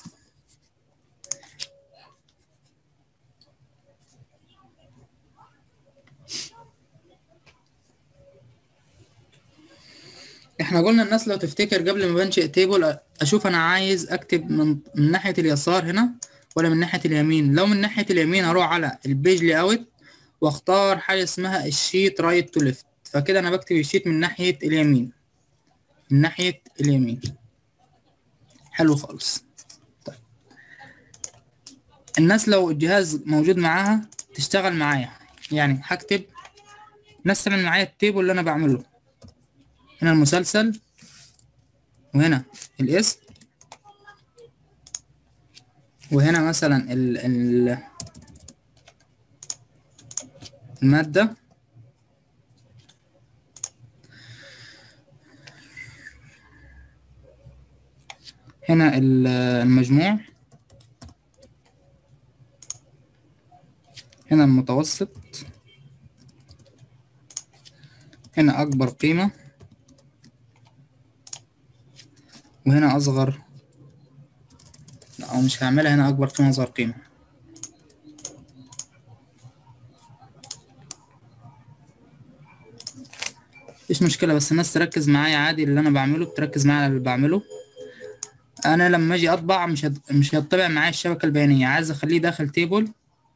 احنا قلنا الناس لو تفتكر قبل ما بنشئ تيبل اشوف انا عايز اكتب من, من ناحية اليسار هنا ولا من ناحية اليمين لو من ناحية اليمين هروح على البيج لي اوت واختار حاجة اسمها الشيت رايت تو ليفت فكده انا بكتب الشيت من ناحية اليمين من ناحية اليمين حلو خالص طيب الناس لو الجهاز موجود معاها تشتغل معايا يعني هكتب نفس تعمل معايا التيبل اللي انا بعمله هنا المسلسل وهنا الاسم وهنا مثلا ال ال المادة هنا المجموع هنا المتوسط هنا أكبر قيمة وهنا أصغر لا مش هعملها هنا أكبر قيمة أصغر قيمة مفيش مشكلة بس الناس تركز معايا عادي اللي أنا بعمله بتركز معايا على اللي بعمله أنا لما أجي أطبع مش هد... مش هيطبع معايا الشبكة البيانية عايز أخليه داخل تيبل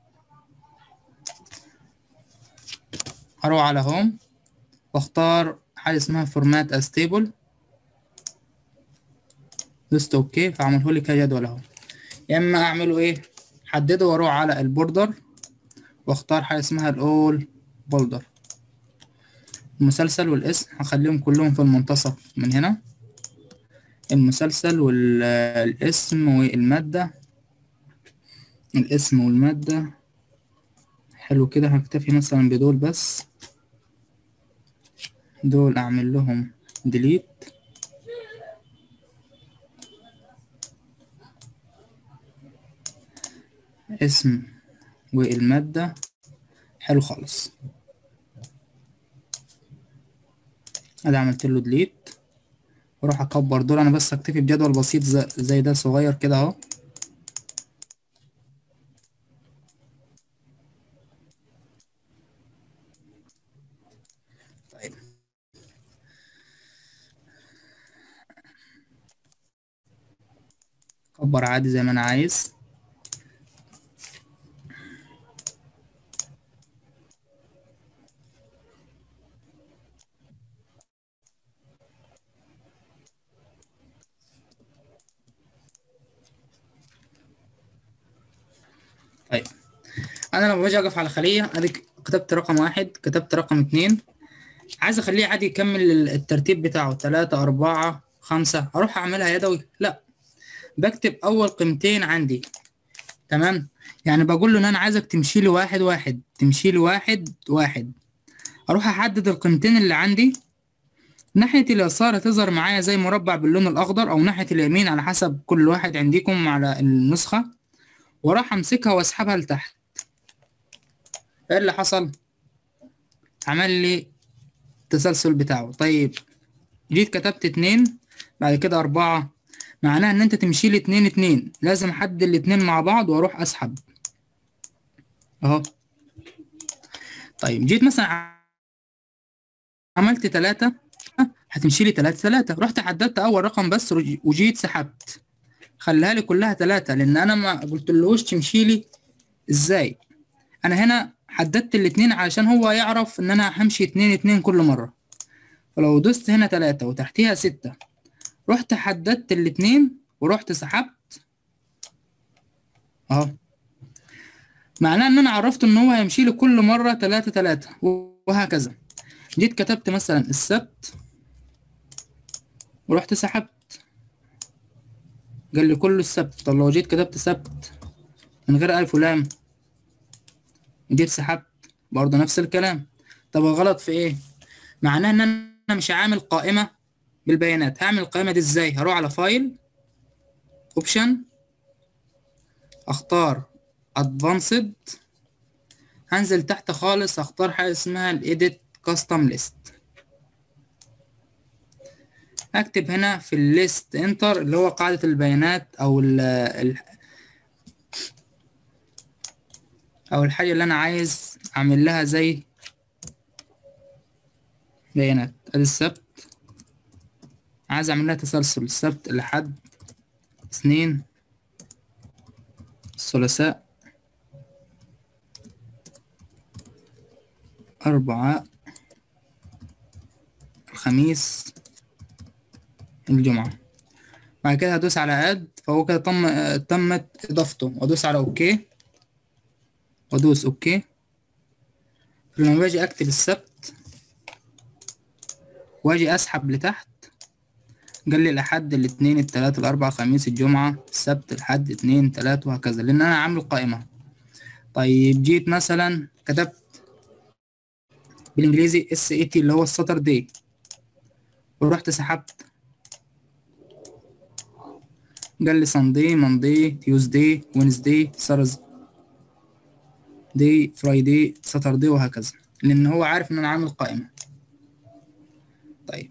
أروح على هوم واختار حاجة اسمها فورمات از تيبل دوست اوكي فعمله لي كجدول اهو يا اما اعمله ايه حدده واروح على البوردر واختار حاجه اسمها الاول بولدر المسلسل والاسم هخليهم كلهم في المنتصف من هنا المسلسل والاسم والمادة الاسم والمادة حلو كده هكتفي مثلا بدول بس دول اعمل لهم ديليت اسم والمادة حلو خالص ادي عملت له ديليت واروح اكبر دول انا بس اكتفي بجدول بسيط زي ده صغير كده اهو طيب اكبر عادي زي ما انا عايز طيب انا لما باجي اقف على خليه ادي كتبت رقم واحد كتبت رقم اتنين عايز اخليه عادي يكمل الترتيب بتاعه تلاتة اربعة خمسة اروح اعملها يدوي لا بكتب اول قيمتين عندي تمام يعني بقول له ان انا عايزك تمشي لي واحد واحد تمشي لي واحد واحد اروح احدد القيمتين اللي عندي ناحية اليسار هتظهر معايا زي مربع باللون الاخضر او ناحية اليمين على حسب كل واحد عندكم على النسخة وراح امسكها واسحبها لتحت ايه اللي حصل عمل لي التسلسل بتاعه طيب جيت كتبت اتنين بعد كده اربعة معناها ان انت تمشي لي اتنين اتنين لازم احدد الاتنين مع بعض واروح اسحب اهو طيب جيت مثلا عملت تلاتة هتمشي لي تلاتة تلاتة رحت حددت اول رقم بس وجيت سحبت خليها لي كلها تلاتة لان انا ما قلتلهوش تمشي لي ازاي انا هنا حددت الاتنين علشان هو يعرف ان انا همشي اتنين اتنين كل مرة فلو دوست هنا تلاتة وتحتيها ستة رحت حددت الاتنين ورحت سحبت اهو معناه ان انا عرفت ان هو هيمشي لي كل مرة تلاتة تلاتة وهكذا جيت كتبت مثلا السبت ورحت سحبت قال لي كله السبت طب لو جيت كتبت سبت من غير الف ولام جيت سحبت برضه نفس الكلام طب الغلط في ايه معناه ان انا مش عامل قائمة بالبيانات هعمل القائمة دي ازاي هروح على فايل اوبشن اختار ادفانسد هنزل تحت خالص اختار حاجة اسمها الايديت كاستم ليست اكتب هنا في الليست انتر اللي هو قاعدة البيانات او ال ال او الحاجة اللي انا عايز اعمل لها زي بيانات ادي السبت عايز اعمل لها تسلسل السبت لحد اثنين الثلاثاء أربعاء الخميس الجمعة بعد كده هدوس على اد فهو كده تم تمت اضافته وادوس على اوكي وادوس اوكي لما باجي اكتب السبت واجي اسحب لتحت قال لي الاحد الاثنين الثلاث الاربع الخميس الجمعة السبت الحد اثنين ثلاث وهكذا لان انا عامل قائمة طيب جيت مثلا كتبت بالانجليزي اس اي تي اللي هو الساتر داي ورحت سحبت قال لي ساندي ماندي تيوزداي وينزداي سارز داي فرايداي ساترداي وهكذا لان هو عارف ان انا عامل قائمه طيب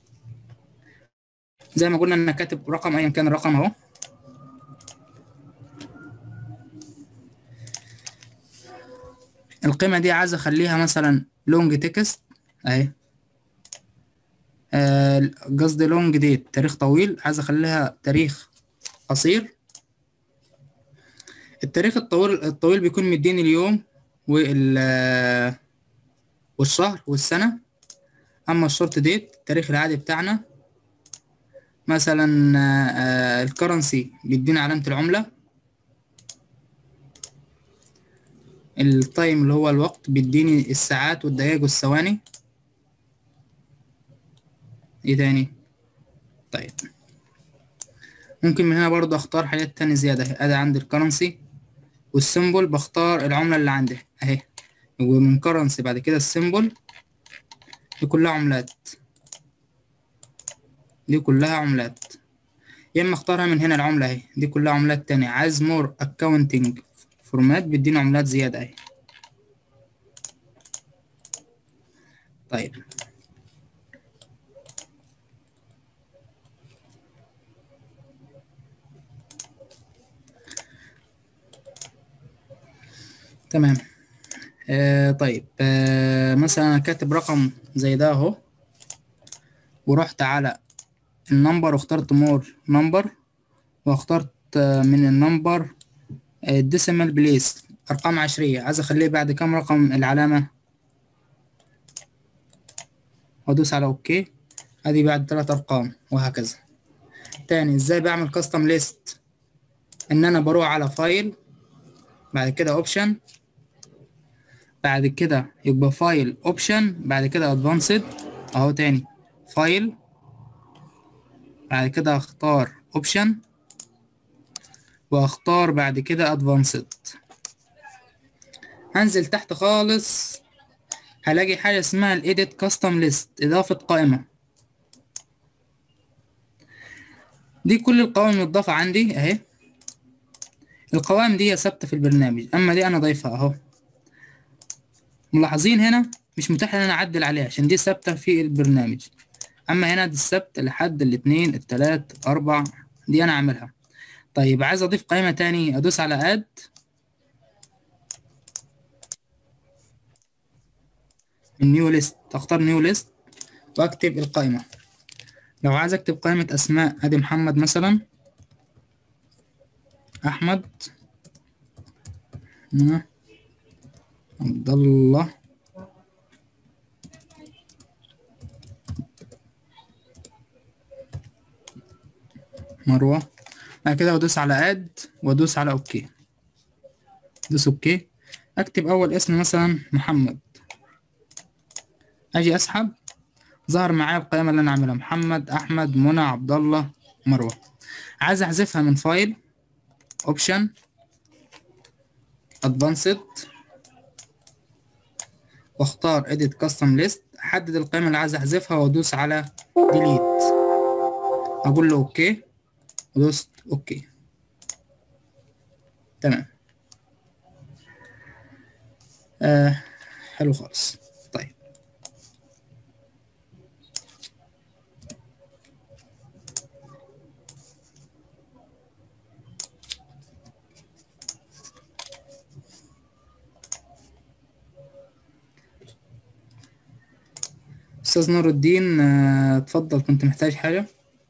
زي ما قلنا ان كاتب رقم ايا كان الرقم اهو القيمه دي عايز اخليها مثلا لونج تكست اهي قصدي لونج ديت تاريخ طويل عايز اخليها تاريخ قصير التاريخ الطويل الطويل بيكون مديني اليوم وال والشهر والسنة أما الشورت ديت التاريخ العادي بتاعنا مثلا الكرنسي بيدينا علامة العملة التايم اللي هو الوقت بيديني الساعات والدقايق والثواني ايه تاني طيب ممكن من هنا برضه اختار حاجات تانية زيادة ادي عندي الكرنسي والسيمبل بختار العملة اللي عندي اهي ومن كرنسي بعد كده السيمبل دي كلها عملات دي كلها عملات يا اما اختارها من هنا العملة اهي دي كلها عملات تانية عايز مور اكاونتنج فورمات بيديني عملات زيادة اهي طيب تمام آه طيب آه مثلا انا كاتب رقم زي ده اهو ورحت على النمبر واخترت مور نمبر واخترت آه من النمبر الديسيمال بليس ارقام عشرية عايز اخليه بعد كام رقم العلامة وادوس على اوكي ادي بعد ثلاث ارقام وهكذا تاني ازاي بعمل كاستم ليست ان انا بروح على فايل بعد كده اوبشن بعد كده يبقى فايل اوبشن بعد كده ادفانسد اهو تاني فايل بعد كده اختار اوبشن واختار بعد كده ادفانسد هنزل تحت خالص هلاقي حاجة اسمها الايديت كاستم ليست اضافة قائمة دي كل القوائم المضافة عندي اهي القوائم دي ثابتة في البرنامج اما دي انا ضايفها اهو ملاحظين هنا مش متاح ان انا اعدل عليها عشان دي ثابتة في البرنامج اما هنا دي السبت لحد الاثنين التلات اربع دي انا عاملها طيب عايز اضيف قائمة تاني ادوس على اد النيو ليست اختار نيو ليست واكتب القائمة لو عايز اكتب قائمة اسماء ادي محمد مثلا احمد هنا عبد الله مروة بعد كده ادوس على اد وادوس على اوكي ادوس اوكي اكتب اول اسم مثلا محمد اجي اسحب ظهر معايا القائمة اللي انا عاملها محمد احمد منى عبد الله مروة عايز احذفها من فايل اوبشن ادفانسد واختار edit custom list احدد القائمة اللي عايز احذفها وادوس على delete اقول له اوكي ودوست اوكي تمام آه حلو خالص طيب استاذ نور الدين آه، اتفضل كنت محتاج حاجه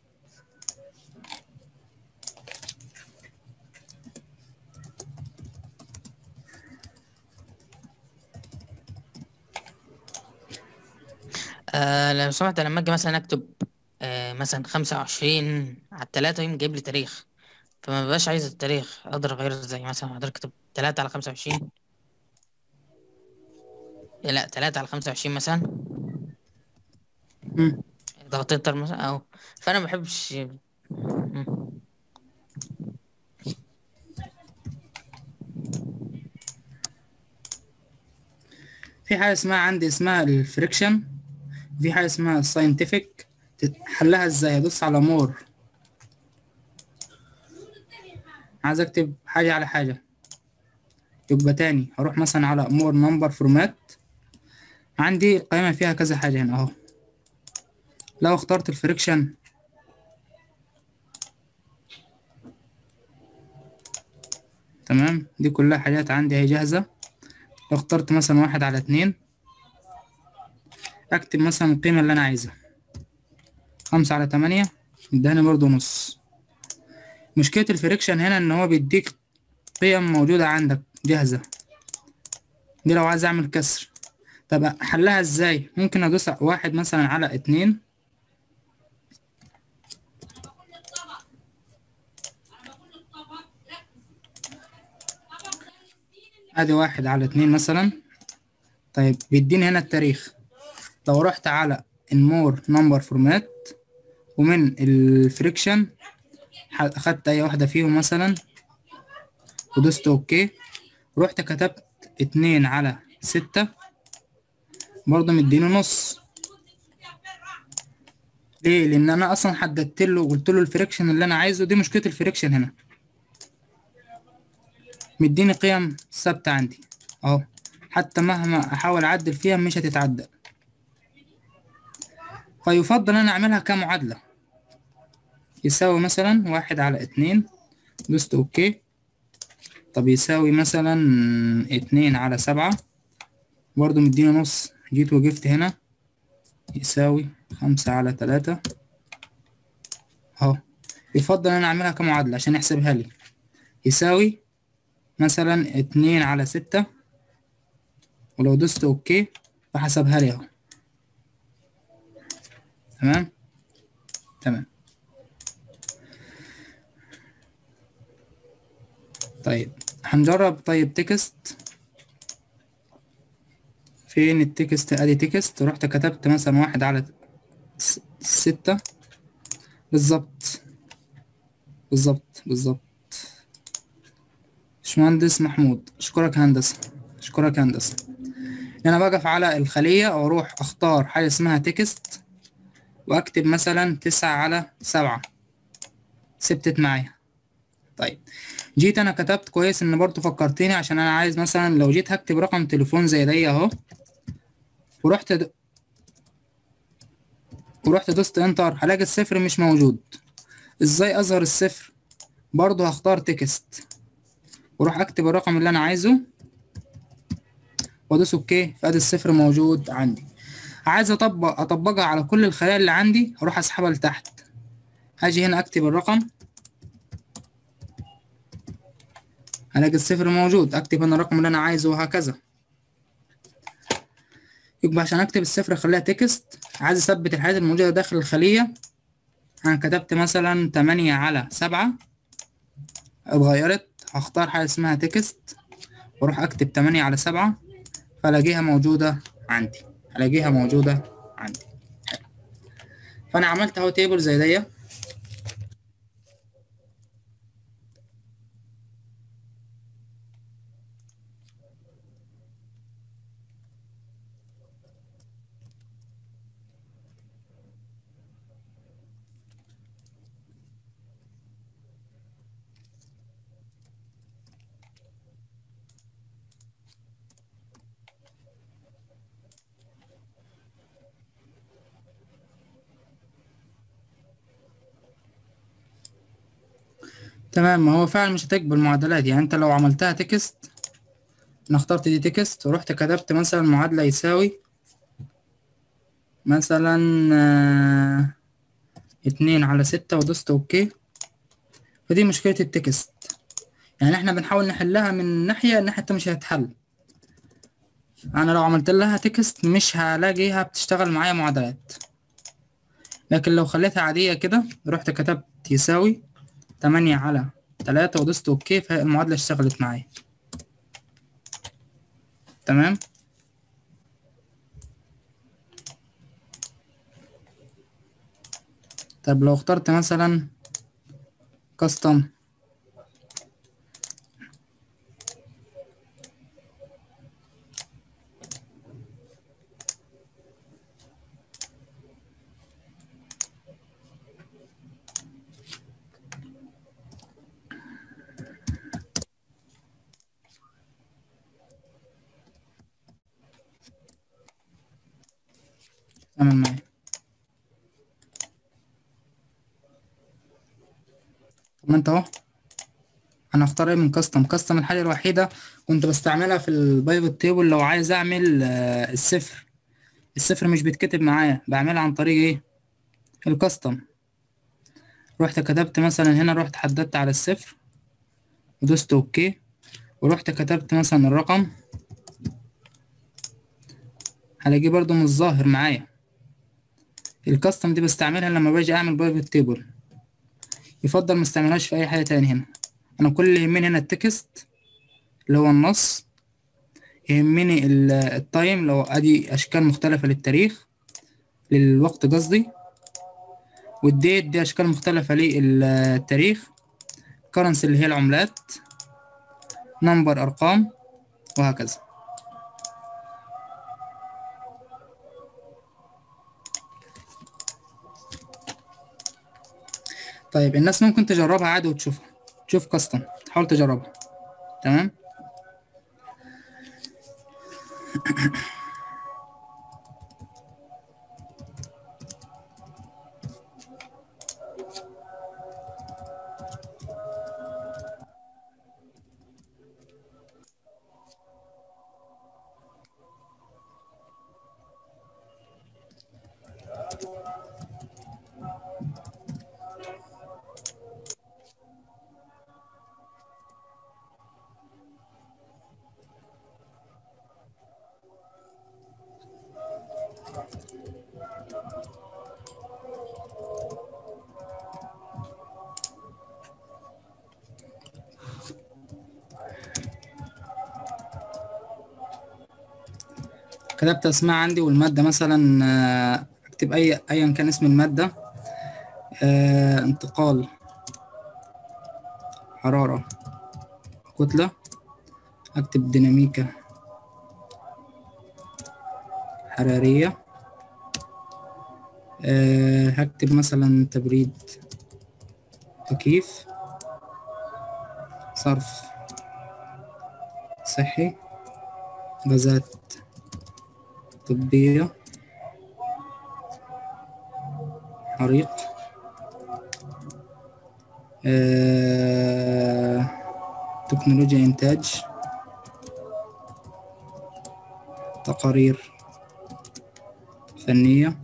آه لو سمحت لما اجي مثلا اكتب آه مثلا خمسة وعشرين على التلاتة يوم جايب لي تاريخ فما ببقاش عايز التاريخ اقدر اغيره ازاي مثلا اقدر اكتب تلاتة على خمسة وعشرين لا تلاتة على خمسة وعشرين مثلا مم. ضغطت انتر مثلا او فانا ما بحبش مم. في حاجة اسمها عندي اسمها الفريكشن في حاجة اسمها الساينتفك حلها ازاي ادوس على مور عايز اكتب حاجة على حاجة يبقى تاني هروح مثلا على مور نمبر فورمات عندي القائمة فيها كذا حاجة هنا اهو لو اخترت الفريكشن تمام دي كلها حاجات عندي اهي جاهزة لو اخترت مثلا واحد على اتنين اكتب مثلا القيمة اللي انا عايزها خمسة على تمانية اداني برضو نص مشكلة الفريكشن هنا ان هو بيديك قيم موجودة عندك جاهزة دي لو عايز اعمل كسر طب حلها ازاي ممكن ادوس واحد مثلا على اتنين ادي واحد على اتنين مثلا طيب بيديني هنا التاريخ لو رحت على المور نمبر فورمات ومن الفريكشن اخدت اي واحدة فيهم مثلا ودوست اوكي رحت كتبت اتنين على ستة برضه مديني نص ليه لان انا اصلا حددت له وقلت له الفريكشن اللي انا عايزه دي مشكله الفريكشن هنا مديني قيم ثابته عندي اهو حتى مهما احاول اعدل فيها مش هتتعدل فيفضل انا اعملها كمعادله يساوي مثلا واحد على اتنين دوست اوكي طب يساوي مثلا اتنين على سبعة برضو مديني نص جيت وقفت هنا يساوي خمسة على تلاتة اهو يفضل انا اعملها كمعادلة عشان يحسبها لي يساوي مثلا اتنين على ستة ولو دوست اوكي فحسبها لي اهو تمام تمام طيب هنجرب طيب تكست فين التكست ادي تكست رحت كتبت مثلا واحد على ستة بالظبط بالظبط بالظبط باشمهندس محمود اشكرك هندسة اشكرك يا هندسة انا بقف على الخلية واروح اختار حاجة اسمها تكست واكتب مثلا تسعة على سبعة ثبتت معايا طيب جيت انا كتبت كويس ان برضو فكرتني عشان انا عايز مثلا لو جيت هكتب رقم تليفون زي ده اهو ورحت د... ورحت دوست انتر هلاقي الصفر مش موجود ازاي اظهر الصفر برضو هختار تكست واروح اكتب الرقم اللي انا عايزه وادوس اوكي فادي الصفر موجود عندي عايز اطبق اطبقها على كل الخلايا اللي عندي هروح اسحبها لتحت هاجي هنا اكتب الرقم هلاقي الصفر موجود اكتب هنا الرقم اللي انا عايزه وهكذا يبقى عشان اكتب الصفر اخليها تكست عايز اثبت الحاجات الموجودة داخل الخلية انا كتبت مثلا تمانية على سبعة اتغيرت هختار حاجة اسمها تكست واروح اكتب تمانية على سبعة فالاقيها موجودة عندي الاقيها موجودة عندي حلو فانا عملت اهو تيبل زي دي تمام ما هو فعلا مش هتقبل معادلات يعني انت لو عملتها تكست انا اخترت دي تكست ورحت كتبت مثلا معادلة يساوي مثلا آه، اتنين على ستة ودوست اوكي فدي مشكلة التكست يعني احنا بنحاول نحلها من ناحية الناحية التانية مش هتحل انا لو عملت لها تكست مش هلاقيها بتشتغل معايا معادلات لكن لو خليتها عادية كده رحت كتبت يساوي تمانية على تلاتة ودوست اوكي فالمعادلة اشتغلت معايا تمام طب لو اخترت مثلا كاستم تعمل معايا طب ما انت اهو انا اختار ايه من كاستم كاستم الحاجه الوحيده كنت بستعملها في البايفوت تيبل لو عايز اعمل آه، الصفر الصفر مش بيتكتب معايا بعملها عن طريق ايه الكاستم رحت كتبت مثلا هنا رحت حددت على الصفر ودوست اوكي ورحت كتبت مثلا الرقم هلاقيه برضو مش ظاهر معايا الكاستم دي بستعملها لما باجي اعمل بايفوت تيبل يفضل ما استعملهاش في اي حاجه تاني هنا انا كل اللي يهمني هنا التكست اللي هو النص يهمني ال- التايم لو ادي اشكال مختلفه للتاريخ للوقت قصدي والديت دي اشكال مختلفه للتاريخ كرنسي اللي هي العملات نمبر ارقام وهكذا طيب الناس ممكن تجربها عادي وتشوفها تشوف كاستم تحاول تجربها تمام كتبت اسماء عندي والمادة مثلا آه، اكتب اي ايا كان اسم المادة آه، انتقال حرارة كتلة اكتب ديناميكا حرارية أه هكتب مثلا تبريد تكييف صرف صحي غازات طبية حريق أه تكنولوجيا إنتاج تقارير فنية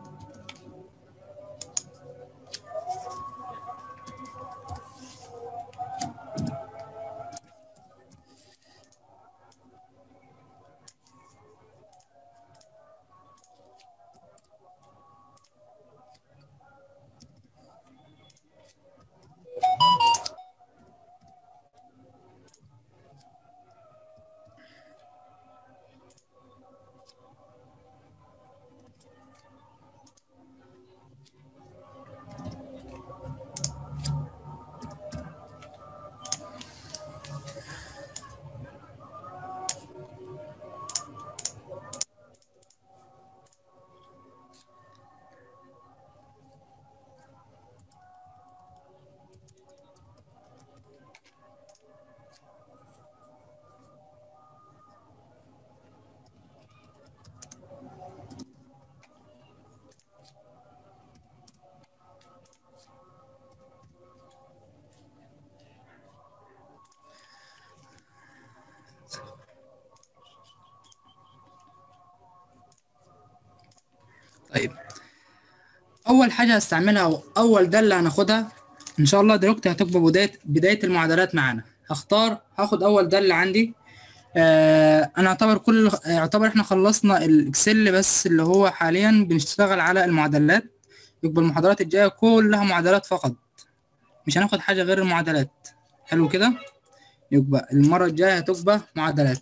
طيب اول حاجه هستعملها او اول داله هناخدها ان شاء الله دلوقتي هتبقى بدايه بدايه المعادلات معانا هختار هاخد اول داله عندي آه انا اعتبر كل اعتبر احنا خلصنا الاكسل بس اللي هو حاليا بنشتغل على المعادلات يبقى المحاضرات الجايه كلها معادلات فقط مش هناخد حاجه غير المعادلات حلو كده يبقى المره الجايه هتبقى معادلات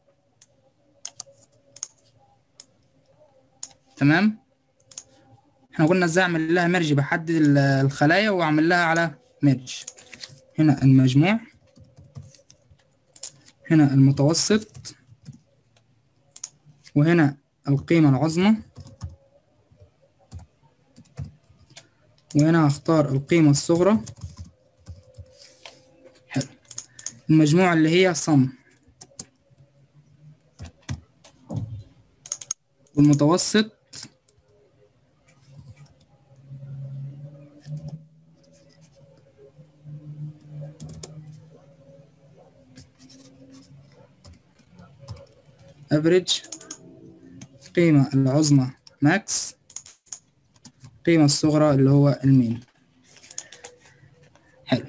تمام احنا قلنا ازاي اعمل لها ميرج بحدد ال- الخلايا واعمل لها على ميرج هنا المجموع هنا المتوسط وهنا القيمة العظمى وهنا هختار القيمة الصغرى حلو المجموعة اللي هي صم والمتوسط افريج قيمة العظمى ماكس القيمة الصغرى اللي هو المين حلو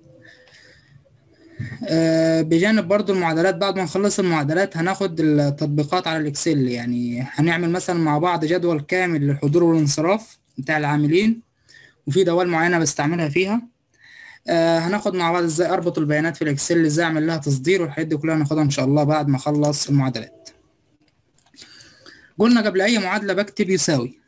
آه بجانب برضو المعادلات بعد ما نخلص المعادلات هناخد التطبيقات على الاكسل يعني هنعمل مثلا مع بعض جدول كامل للحضور والانصراف بتاع العاملين وفي دوال معينة بستعملها فيها آه هناخد مع بعض ازاي اربط البيانات في الاكسل ازاي اعمل لها تصدير والحاجات دي كلها هناخدها ان شاء الله بعد ما اخلص المعادلات قلنا قبل اي معادله بكتب يساوي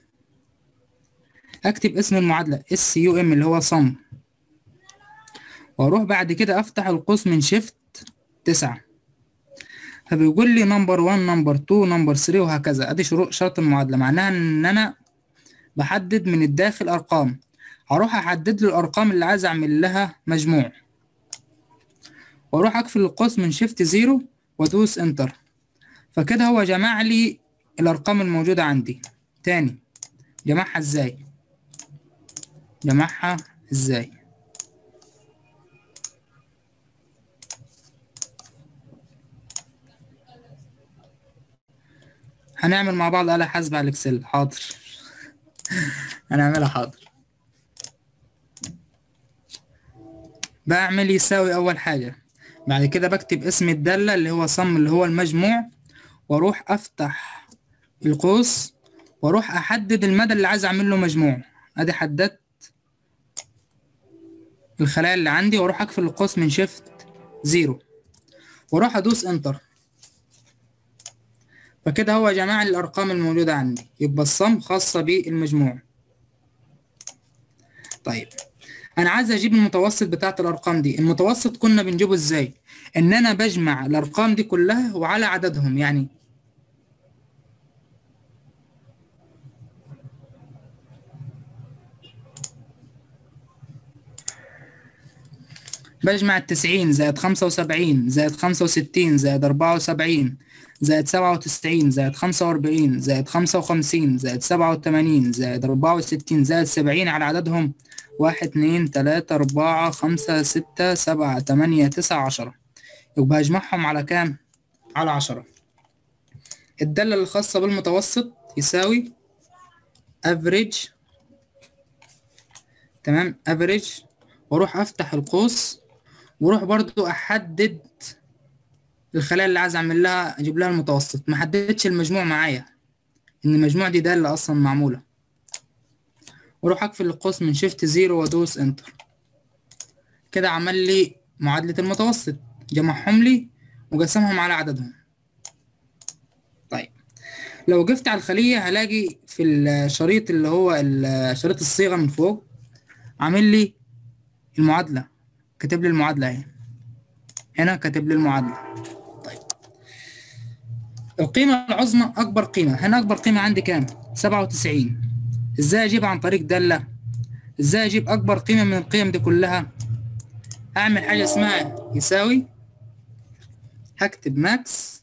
اكتب اسم المعادله اس يو ام اللي هو صم واروح بعد كده افتح القوس من شيفت تسعة فبيقول لي نمبر 1 نمبر 2 نمبر 3 وهكذا ادي شروط شرط المعادله معناها ان انا بحدد من الداخل ارقام هروح احدد له الارقام اللي عايز اعمل لها مجموع واروح اقفل القوس من شيفت زيرو وادوس انتر فكده هو جمع لي الارقام الموجوده عندي تاني جمعها ازاي جمعها ازاي هنعمل مع بعض آلة حاسبة على الإكسل حاضر هنعملها حاضر بعمل يساوي أول حاجة بعد كده بكتب اسم الدالة اللي هو صم اللي هو المجموع وأروح أفتح القوس وأروح أحدد المدى اللي عايز أعمل له مجموع أدي حددت الخلايا اللي عندي وأروح أقفل القوس من شيفت زيرو وأروح أدوس انتر فكده هو جمع لي الأرقام الموجودة عندي يبقى الصم خاصة بالمجموع طيب أنا عايز أجيب المتوسط بتاعت الأرقام دي المتوسط كنا بنجيبه إزاي إن أنا بجمع الأرقام دي كلها وعلى عددهم يعني بجمع التسعين زائد خمسة وسبعين زائد خمسة وستين زائد أربعة وسبعين زائد سبعة وتسعين زائد خمسة وأربعين زائد خمسة وخمسين زائد سبعة وتمانين زائد أربعة وستين زائد سبعين على عددهم واحد اتنين تلاتة أربعة خمسة ستة سبعة تمانية تسعة عشرة يبقى هجمعهم على كام؟ على عشرة الدالة الخاصة بالمتوسط يساوي average تمام average واروح افتح القوس واروح برضو احدد الخلايا اللي عايز اعمل لها اجيب لها المتوسط ما حددتش المجموع معايا ان المجموع دي دالة اصلا معمولة واروح اقفل القوس من شيفت زيرو وادوس انتر كده عمل لي معادلة المتوسط جمعهم لي وقسمهم على عددهم طيب لو وقفت على الخلية هلاقي في الشريط اللي هو ال- شريط الصيغة من فوق عامل لي المعادلة كاتب لي المعادلة اهي هنا كاتب لي المعادلة طيب القيمة العظمى أكبر قيمة هنا أكبر قيمة عندي كام؟ سبعة وتسعين إزاي أجيبها عن طريق دالة؟ إزاي أجيب أكبر قيمة من القيم دي كلها؟ أعمل حاجة اسمها يساوي هكتب ماكس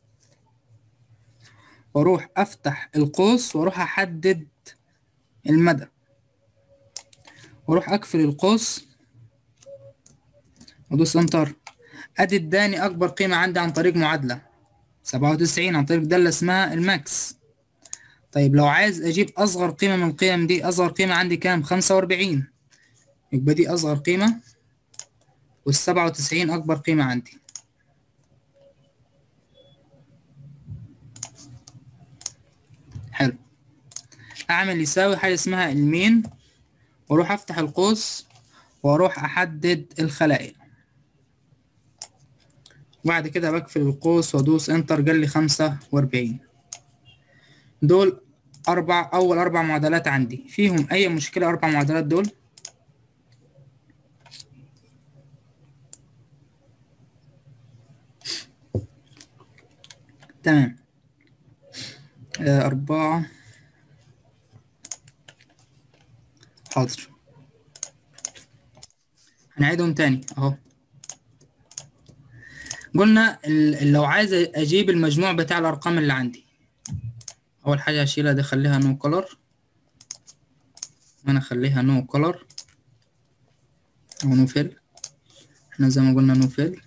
واروح افتح القوس واروح احدد المدى واروح اقفل القوس وادوس انتر ادي اداني اكبر قيمة عندي عن طريق معادلة سبعة وتسعين عن طريق دالة اسمها الماكس طيب لو عايز اجيب اصغر قيمة من القيم دي اصغر قيمة عندي كام خمسة واربعين يبقى دي اصغر قيمة والسبعة وتسعين اكبر قيمة عندي حلو اعمل يساوي حاجة اسمها المين واروح افتح القوس واروح احدد الخلايا وبعد كده بقفل القوس وادوس انتر قال لي خمسة واربعين دول اربع اول اربع معادلات عندي فيهم اي مشكلة اربع معادلات دول تمام آه، أربعة حاضر هنعيدهم تاني أهو قلنا ال- لو عايز أجيب المجموع بتاع الأرقام اللي عندي أول حاجة هشيلها دي أخليها نو كولر وأنا أخليها نو كولر أو نو فيل احنا زي ما قلنا نو فيل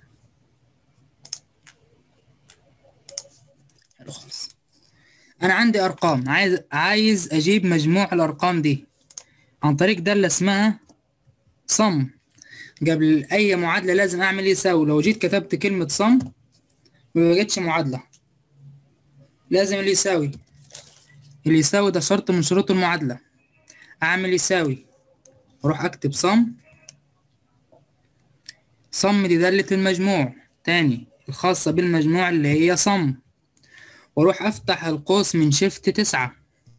حلو خالص انا عندي ارقام عايز عايز اجيب مجموع الارقام دي عن طريق دالة اسمها صم قبل اي معادلة لازم اعمل يساوي لو جيت كتبت كلمة صم ما بقتش معادلة لازم اللي يساوي اللي يساوي ده شرط من شروط المعادلة اعمل يساوي اروح اكتب صم صم دي دالة المجموع تاني الخاصة بالمجموع اللي هي صم واروح افتح القوس من شيفت تسعة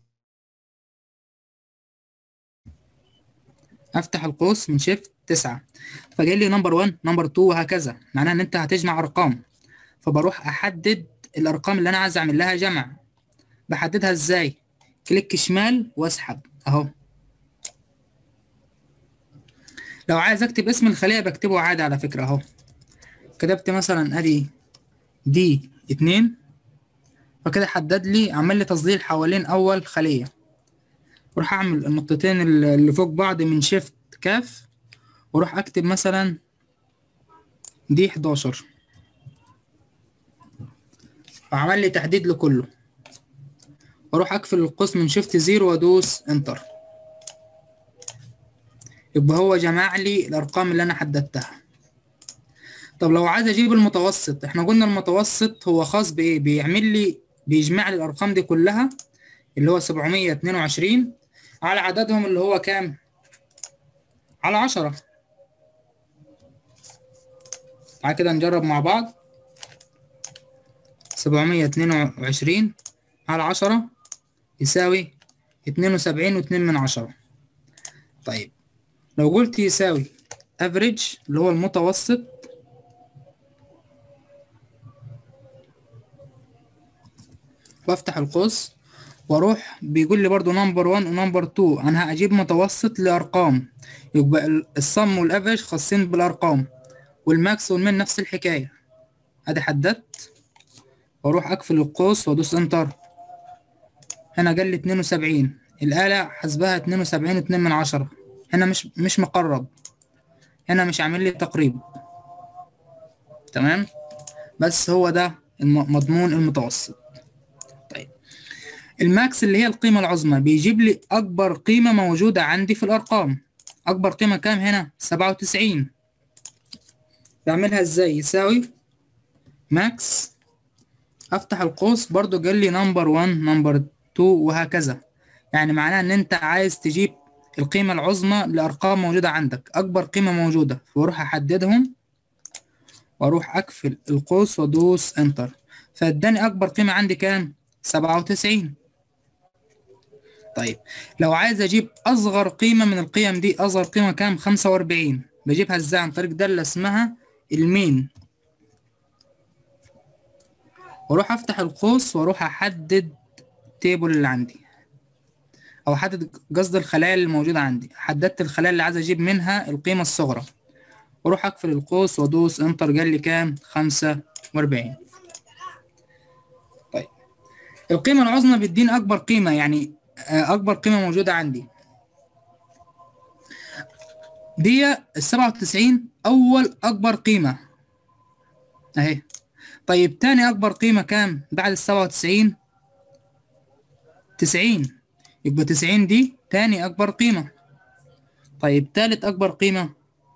افتح القوس من شيفت تسعة فجاي لي نمبر 1 نمبر 2 وهكذا معناها ان انت هتجمع ارقام فبروح احدد الارقام اللي انا عايز اعمل لها جمع بحددها ازاي كليك شمال واسحب اهو لو عايز اكتب اسم الخلية بكتبه عادي على فكرة اهو كتبت مثلا ادي دي اتنين فكده حدد لي عمل لي تظليل حوالين اول خليه واروح اعمل النقطتين اللي فوق بعض من شيفت كاف واروح اكتب مثلا دي 11 وعمل لي تحديد لكله واروح اقفل القوس من شيفت زيرو وادوس انتر يبقى هو جمع لي الارقام اللي انا حددتها طب لو عايز اجيب المتوسط احنا قلنا المتوسط هو خاص بايه بيعمل لي بيجمع لي الارقام دي كلها اللي هو 722 على عددهم اللي هو كام على 10 تعال كده نجرب مع بعض 722 على 10 يساوي 72 واتنين من عشرة طيب لو قلت يساوي average اللي هو المتوسط وافتح القوس واروح بيقول لي برضو نمبر 1 ونمبر 2 انا هجيب متوسط لارقام يبقى ال- الصم والافرج خاصين بالارقام والماكس والمين نفس الحكاية ادي حددت واروح اقفل القوس وادوس انتر هنا قال لي 72 الآلة حسبها 72 2 من عشرة هنا مش مش مقرب هنا مش عامل لي تقريب تمام بس هو ده الم- مضمون المتوسط طيب الماكس اللي هي القيمة العظمى بيجيب لي أكبر قيمة موجودة عندي في الأرقام أكبر قيمة كام هنا؟ سبعة وتسعين بعملها إزاي؟ يساوي ماكس أفتح القوس برضو قال لي نمبر 1 نمبر 2 وهكذا يعني معناه إن أنت عايز تجيب القيمة العظمى لأرقام موجودة عندك أكبر قيمة موجودة فأروح أحددهم وأروح أقفل القوس وأدوس إنتر فاداني أكبر قيمة عندي كام؟ سبعة وتسعين طيب لو عايز أجيب أصغر قيمة من القيم دي أصغر قيمة كام؟ خمسة وأربعين بجيبها إزاي؟ عن طريق دالة اسمها المين وأروح أفتح القوس وأروح أحدد التيبل اللي عندي أو أحدد قصد الخلايا اللي موجودة عندي حددت الخلايا اللي عايز أجيب منها القيمة الصغرى واروح اقفل القوس وادوس انتر قال لي كام خمسة واربعين طيب القيمة العظمى بتديني اكبر قيمة يعني آه، اكبر قيمة موجودة عندي دي السبعة وتسعين اول اكبر قيمة اهي طيب تاني اكبر قيمة كام بعد السبعة وتسعين تسعين يبقى تسعين دي تاني اكبر قيمة طيب تالت اكبر قيمة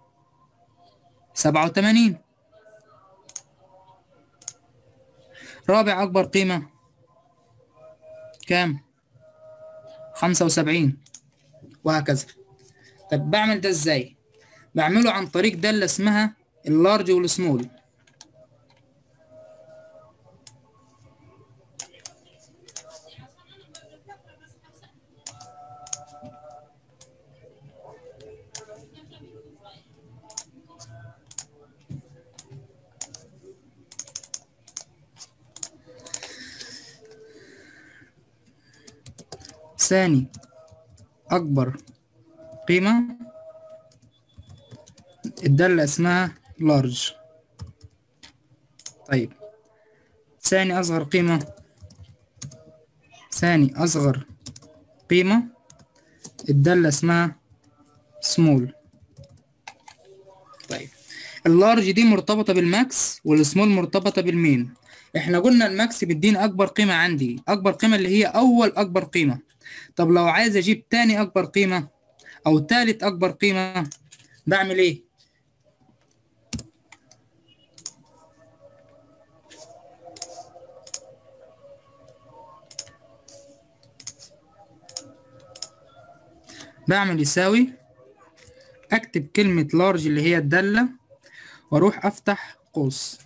سبعة وتمانين رابع أكبر قيمة كام؟ خمسة وسبعين وهكذا طب بعمل ده ازاي؟ بعمله عن طريق دالة اسمها اللارج والسمول ثاني أكبر قيمة الدالة اسمها large طيب ثاني أصغر قيمة ثاني أصغر قيمة الدالة اسمها small طيب اللارج دي مرتبطة بالماكس والسمول مرتبطة بالمين احنا قلنا الماكس بيديني اكبر قيمة عندي اكبر قيمة اللي هي اول اكبر قيمة طب لو عايز اجيب تاني اكبر قيمة او تالت اكبر قيمة بعمل ايه بعمل يساوي اكتب كلمة لارج اللي هي الدالة واروح افتح قوس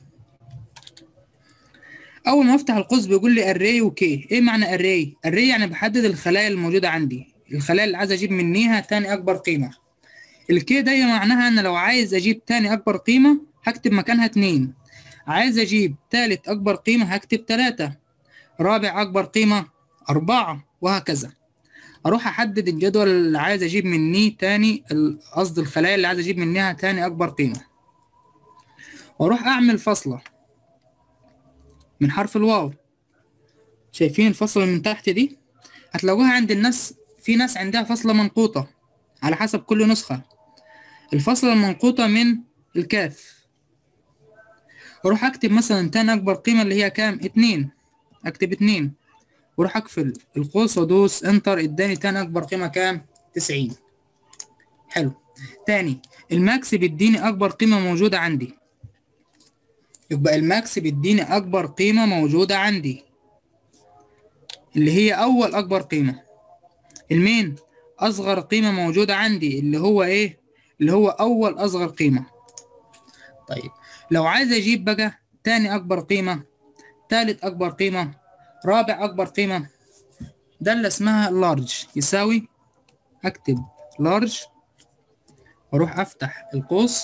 اول ما افتح القوس بيقول لي array وكي ايه معنى array array يعني بحدد الخلايا الموجودة عندي الخلايا اللي عايز اجيب منيها تاني اكبر قيمة الكي ده معناها ان لو عايز اجيب تاني اكبر قيمة هكتب مكانها اتنين عايز اجيب تالت اكبر قيمة هكتب تلاتة رابع اكبر قيمة اربعة وهكذا اروح احدد الجدول اللي عايز اجيب منيه تاني ال- قصد الخلايا اللي عايز اجيب منها تاني اكبر قيمة واروح اعمل فاصلة من حرف الواو شايفين الفصلة من تحت دي هتلاقوها عند الناس في ناس عندها فصلة منقوطة على حسب كل نسخة الفصلة المنقوطة من الكاف اروح اكتب مثلا تاني اكبر قيمة اللي هي كام اتنين اكتب اتنين واروح اقفل القوس وادوس انتر اداني تاني اكبر قيمة كام تسعين حلو تاني الماكس بيديني اكبر قيمة موجودة عندي يبقى الماكس بيديني اكبر قيمة موجودة عندي اللي هي اول اكبر قيمة المين اصغر قيمة موجودة عندي اللي هو ايه اللي هو اول اصغر قيمة طيب لو عايز اجيب بقى تاني اكبر قيمة تالت اكبر قيمة رابع اكبر قيمة ده اللي اسمها لارج يساوي اكتب لارج واروح افتح القوس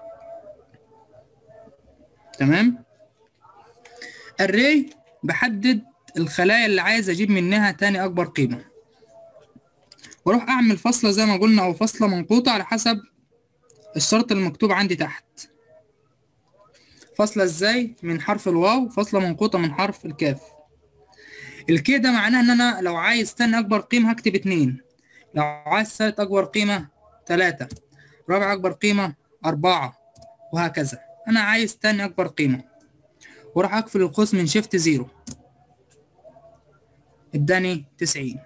تمام الري بحدد الخلايا اللي عايز اجيب منها تاني اكبر قيمة واروح اعمل فاصلة زي ما قلنا او فاصلة منقوطة على حسب الشرط المكتوب عندي تحت فاصلة ازاي من حرف الواو فاصلة منقوطة من حرف الكاف الكي ده معناه ان انا لو عايز تاني اكبر قيمة هكتب اتنين لو عايز تالت اكبر قيمة تلاتة رابع اكبر قيمة اربعة وهكذا انا عايز تاني اكبر قيمة وراح اقفل القوس من شيفت زيرو اداني تسعين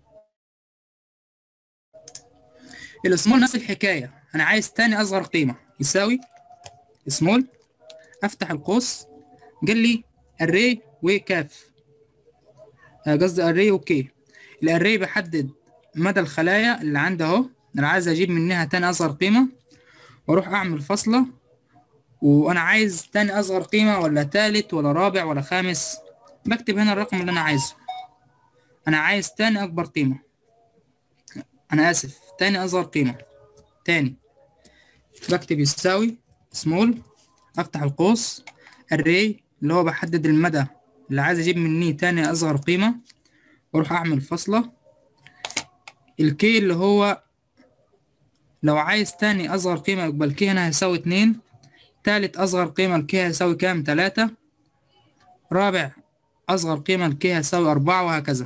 السمول نفس الحكاية انا عايز تاني اصغر قيمة يساوي سمول افتح القوس قال لي array وكاف آه، قصدي array وكي الاري بحدد مدى الخلايا اللي عندي اهو انا عايز اجيب منها تاني اصغر قيمة واروح اعمل فاصلة وانا عايز تاني اصغر قيمة ولا تالت ولا رابع ولا خامس بكتب هنا الرقم اللي انا عايزه انا عايز تاني اكبر قيمة انا اسف تاني اصغر قيمة تاني بكتب يساوي سمول افتح القوس array اللي هو بحدد المدى اللي عايز اجيب مني تاني اصغر قيمة واروح اعمل فاصلة الكي اللي هو لو عايز تاني اصغر قيمة يبقى الكي هنا هيساوي اتنين تالت اصغر قيمة الكي هيساوي كام تلاتة رابع اصغر قيمة الكي هيساوي اربعة وهكذا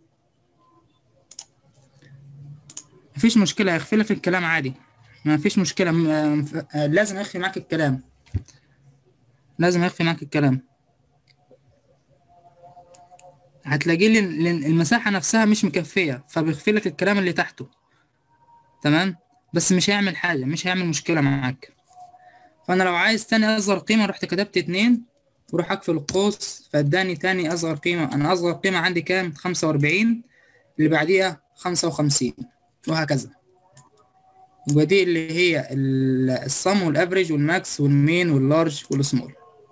مفيش مشكلة هيخفي لك الكلام عادي مفيش مشكلة م- آه، لازم يخفي معاك الكلام لازم يخفي معاك الكلام هتلاقي لي ال- المساحة نفسها مش مكفية فبيخفي لك الكلام اللي تحته تمام بس مش هيعمل حاجة مش هيعمل مشكلة معاك فأنا لو عايز تاني أصغر قيمة رحت كتبت اتنين وروح أقفل القوس فاداني تاني أصغر قيمة أنا أصغر قيمة عندي كام خمسة وأربعين اللي بعديها خمسة وخمسين وهكذا ودي اللي هي ال- الصم والافريج والماكس والمين واللارج والسمول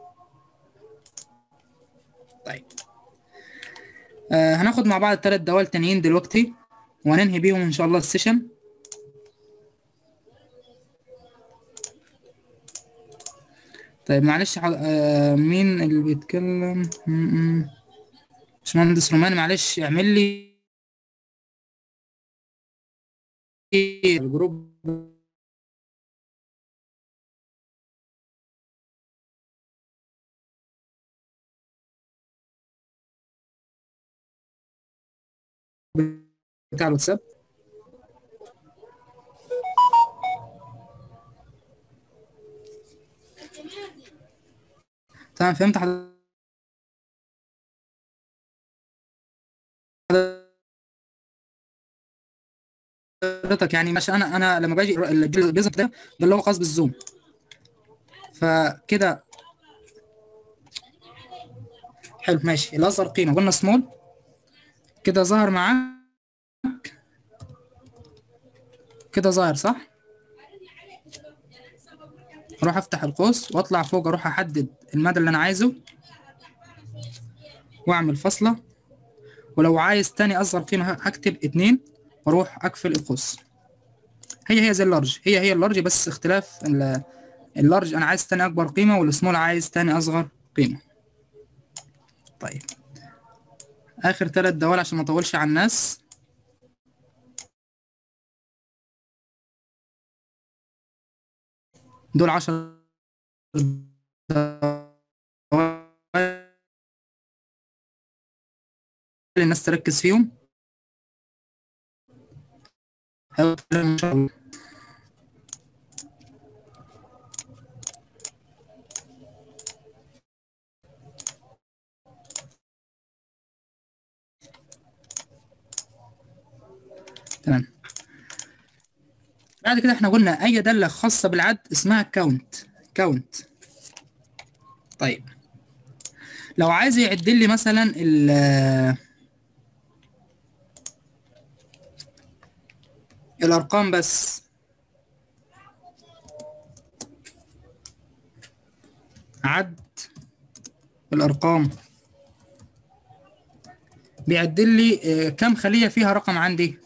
طيب آه هناخد مع بعض الثلاث دوال تانيين دلوقتي وهننهي بيهم ان شاء الله السيشن طيب معلش ح- آه مين اللي بيتكلم م- م. باشمهندس روماني معلش اعمل لي الجروب بتاع الواتساب تمام فهمت حضرتك يعني عشان انا انا لما باجي الجزء ده ده اللي هو خاص بالزوم فكده حلو ماشي الاصغر قيمه قلنا سمول كده ظهر معاك كده ظاهر صح اروح افتح القوس واطلع فوق اروح احدد المدى اللي انا عايزه واعمل فاصلة ولو عايز تاني اصغر قيمة هكتب اتنين واروح اقفل القوس هي هي زي اللارج هي هي اللارج بس اختلاف ال- اللارج انا عايز تاني اكبر قيمة والسمول عايز تاني اصغر قيمة طيب اخر ثلاث دوال عشان ما اطولش على الناس دول عشر دوال الناس تركز فيهم حاول ان شاء الله تمام بعد كده احنا قلنا اي دالة خاصة بالعد اسمها كاونت كاونت طيب لو عايز يعد لي مثلا ال الارقام بس عد الارقام بيعدل لي آه، كم خلية فيها رقم عندي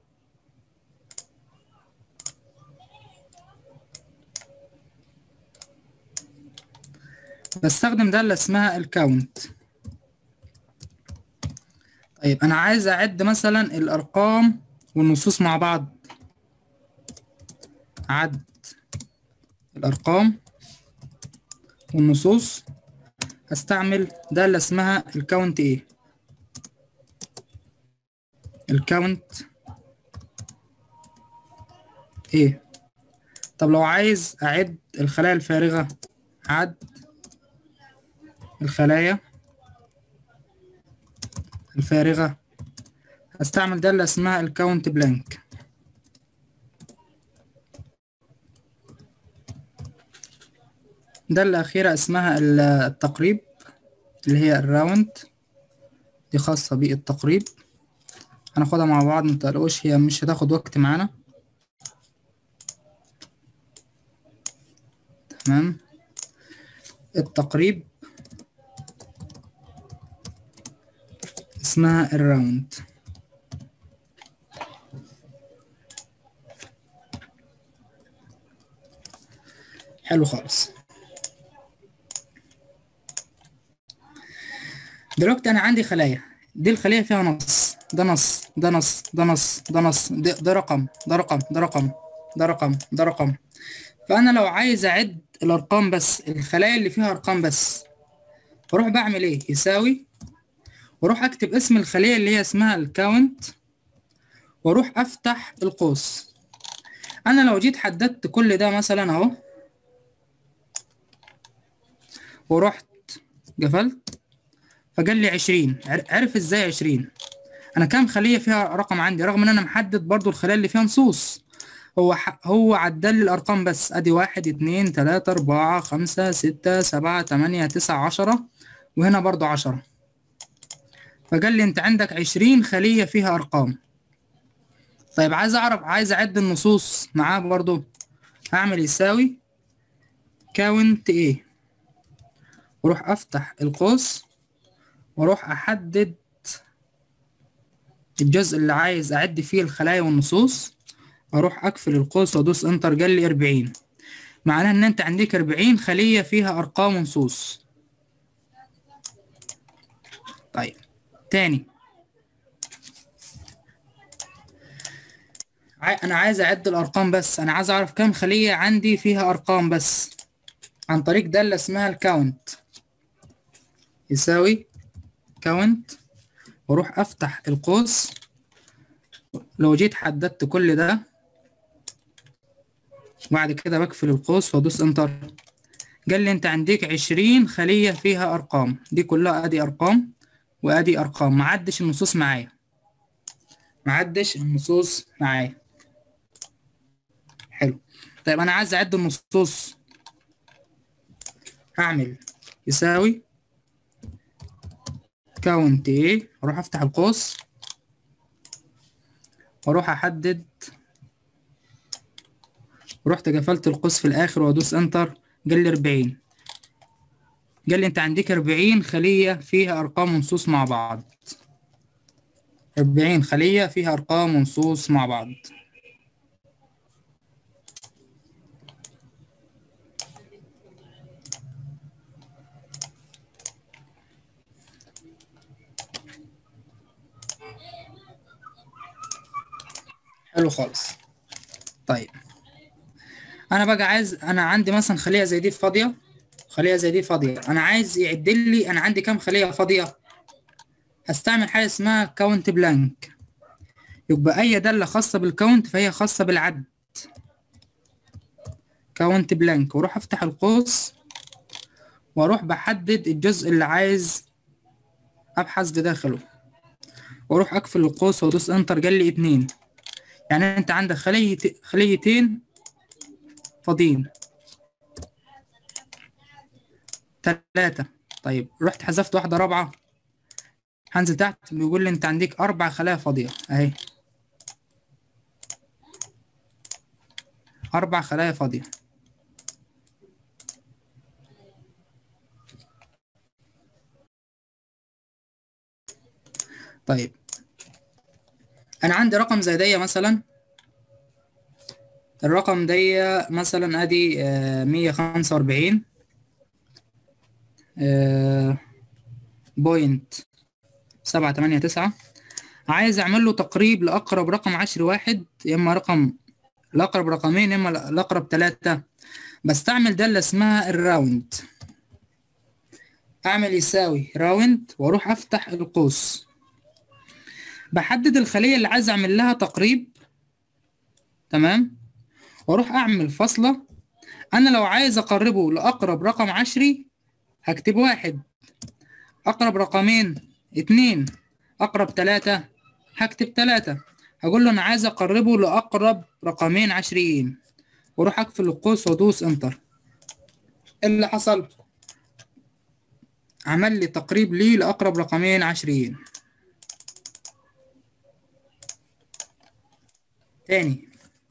بستخدم دالة اسمها الكاونت طيب انا عايز اعد مثلا الارقام والنصوص مع بعض عد الارقام والنصوص هستعمل دالة اسمها الكاونت ايه الكاونت ايه طب لو عايز اعد الخلايا الفارغة عد الخلايا الفارغة هستعمل دالة اسمها الكاونت بلانك دالة أخيرة اسمها التقريب اللي هي الراوند دي خاصة بالتقريب هناخدها مع بعض متقلقوش هي مش هتاخد وقت معانا تمام التقريب اسمها الراوند حلو خالص دلوقتي انا عندي خلايا دي الخلية فيها نص ده نص ده نص ده نص ده نص ده, ده رقم ده رقم ده رقم ده رقم ده رقم فانا لو عايز اعد الارقام بس الخلايا اللي فيها ارقام بس بروح بعمل ايه يساوي واروح اكتب اسم الخلية اللي هي اسمها الكاونت واروح افتح القوس انا لو جيت حددت كل ده مثلا اهو ورحت قفلت فقال لي عشرين عرف ازاي عشرين انا كام خلية فيها رقم عندي رغم ان انا محدد برضو الخلايا اللي فيها نصوص هو ح... هو عدل لي الارقام بس ادي واحد اتنين تلاتة اربعة خمسة ستة سبعة تمانية تسعة عشرة وهنا برضو عشرة فقال لي انت عندك عشرين خلية فيها ارقام طيب عايز اعرف عايز اعد النصوص معاه برضو هعمل يساوي كاونت ايه واروح افتح القوس واروح احدد الجزء اللي عايز اعد فيه الخلايا والنصوص اروح اقفل القوس وادوس انتر قال لي 40 معناه ان انت عندك 40 خلية فيها ارقام ونصوص طيب تاني انا عايز اعد الارقام بس انا عايز اعرف كام خلية عندي فيها ارقام بس عن طريق دالة اسمها الكاونت يساوي كاونت واروح افتح القوس لو جيت حددت كل ده بعد كده بقفل القوس وادوس انتر قال لي انت عندك عشرين خلية فيها ارقام دي كلها ادي ارقام وادي ارقام معدش النصوص معايا معدش النصوص معايا حلو طيب انا عايز اعد النصوص هعمل يساوي كاونت ايه اروح افتح القوس واروح احدد رحت قفلت القوس في الاخر وادوس انتر قال لي 40 قال لي انت عندك 40 خلية فيها ارقام ونصوص مع بعض 40 خلية فيها ارقام ونصوص مع بعض حلو خالص طيب انا بقى عايز انا عندي مثلا خليه زي دي فاضيه خليه زي دي فاضيه انا عايز يعدل لي انا عندي كام خليه فاضيه هستعمل حاجه اسمها كاونت بلانك يبقى اي داله خاصه بالكاونت فهي خاصه بالعد كاونت بلانك واروح افتح القوس واروح بحدد الجزء اللي عايز ابحث بداخله واروح اقفل القوس وادوس انتر قال لي اتنين يعني انت عندك خلية خليتين فاضيين تلاتة طيب رحت حذفت واحدة رابعة هنزل تحت بيقول لي انت عندك اربع خلايا فاضية اهي اربع خلايا فاضية طيب انا عندي رقم زي دي مثلا الرقم دي مثلا ادي مية خمسة واربعين بوينت سبعة تمانية تسعة عايز اعمل له تقريب لاقرب رقم عشر واحد يا اما رقم لاقرب رقمين يا اما لاقرب تلاتة بستعمل دالة اسمها الراوند اعمل يساوي راوند واروح افتح القوس بحدد الخلية اللي عايز اعمل لها تقريب تمام واروح اعمل فاصلة انا لو عايز اقربه لاقرب رقم عشري هكتب واحد اقرب رقمين اتنين اقرب تلاتة هكتب تلاتة هقول له انا عايز اقربه لاقرب رقمين عشريين واروح اقفل القوس وادوس انتر إيه اللي حصل عمل لي تقريب لي لاقرب رقمين عشريين تاني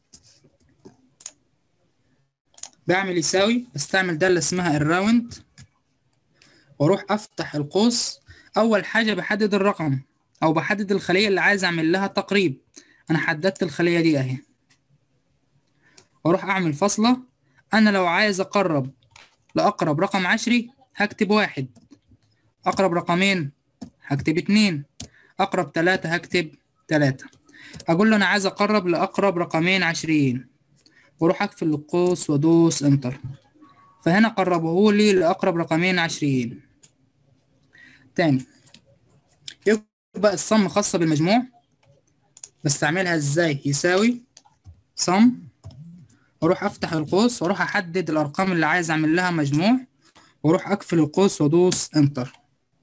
بعمل يساوي بستعمل دالة اسمها الراوند واروح افتح القوس اول حاجة بحدد الرقم او بحدد الخلية اللي عايز اعمل لها تقريب انا حددت الخلية دي اهي واروح اعمل فاصلة انا لو عايز اقرب لاقرب رقم عشري هكتب واحد اقرب رقمين هكتب اتنين اقرب تلاتة هكتب تلاتة اقول له انا عايز اقرب لاقرب رقمين عشريين واروح اقفل القوس وادوس انتر فهنا قربه لي لاقرب رقمين عشريين تاني يبقى الصم خاصة بالمجموع بستعملها ازاي يساوي صم واروح افتح القوس واروح احدد الارقام اللي عايز اعمل لها مجموع واروح اقفل القوس وادوس انتر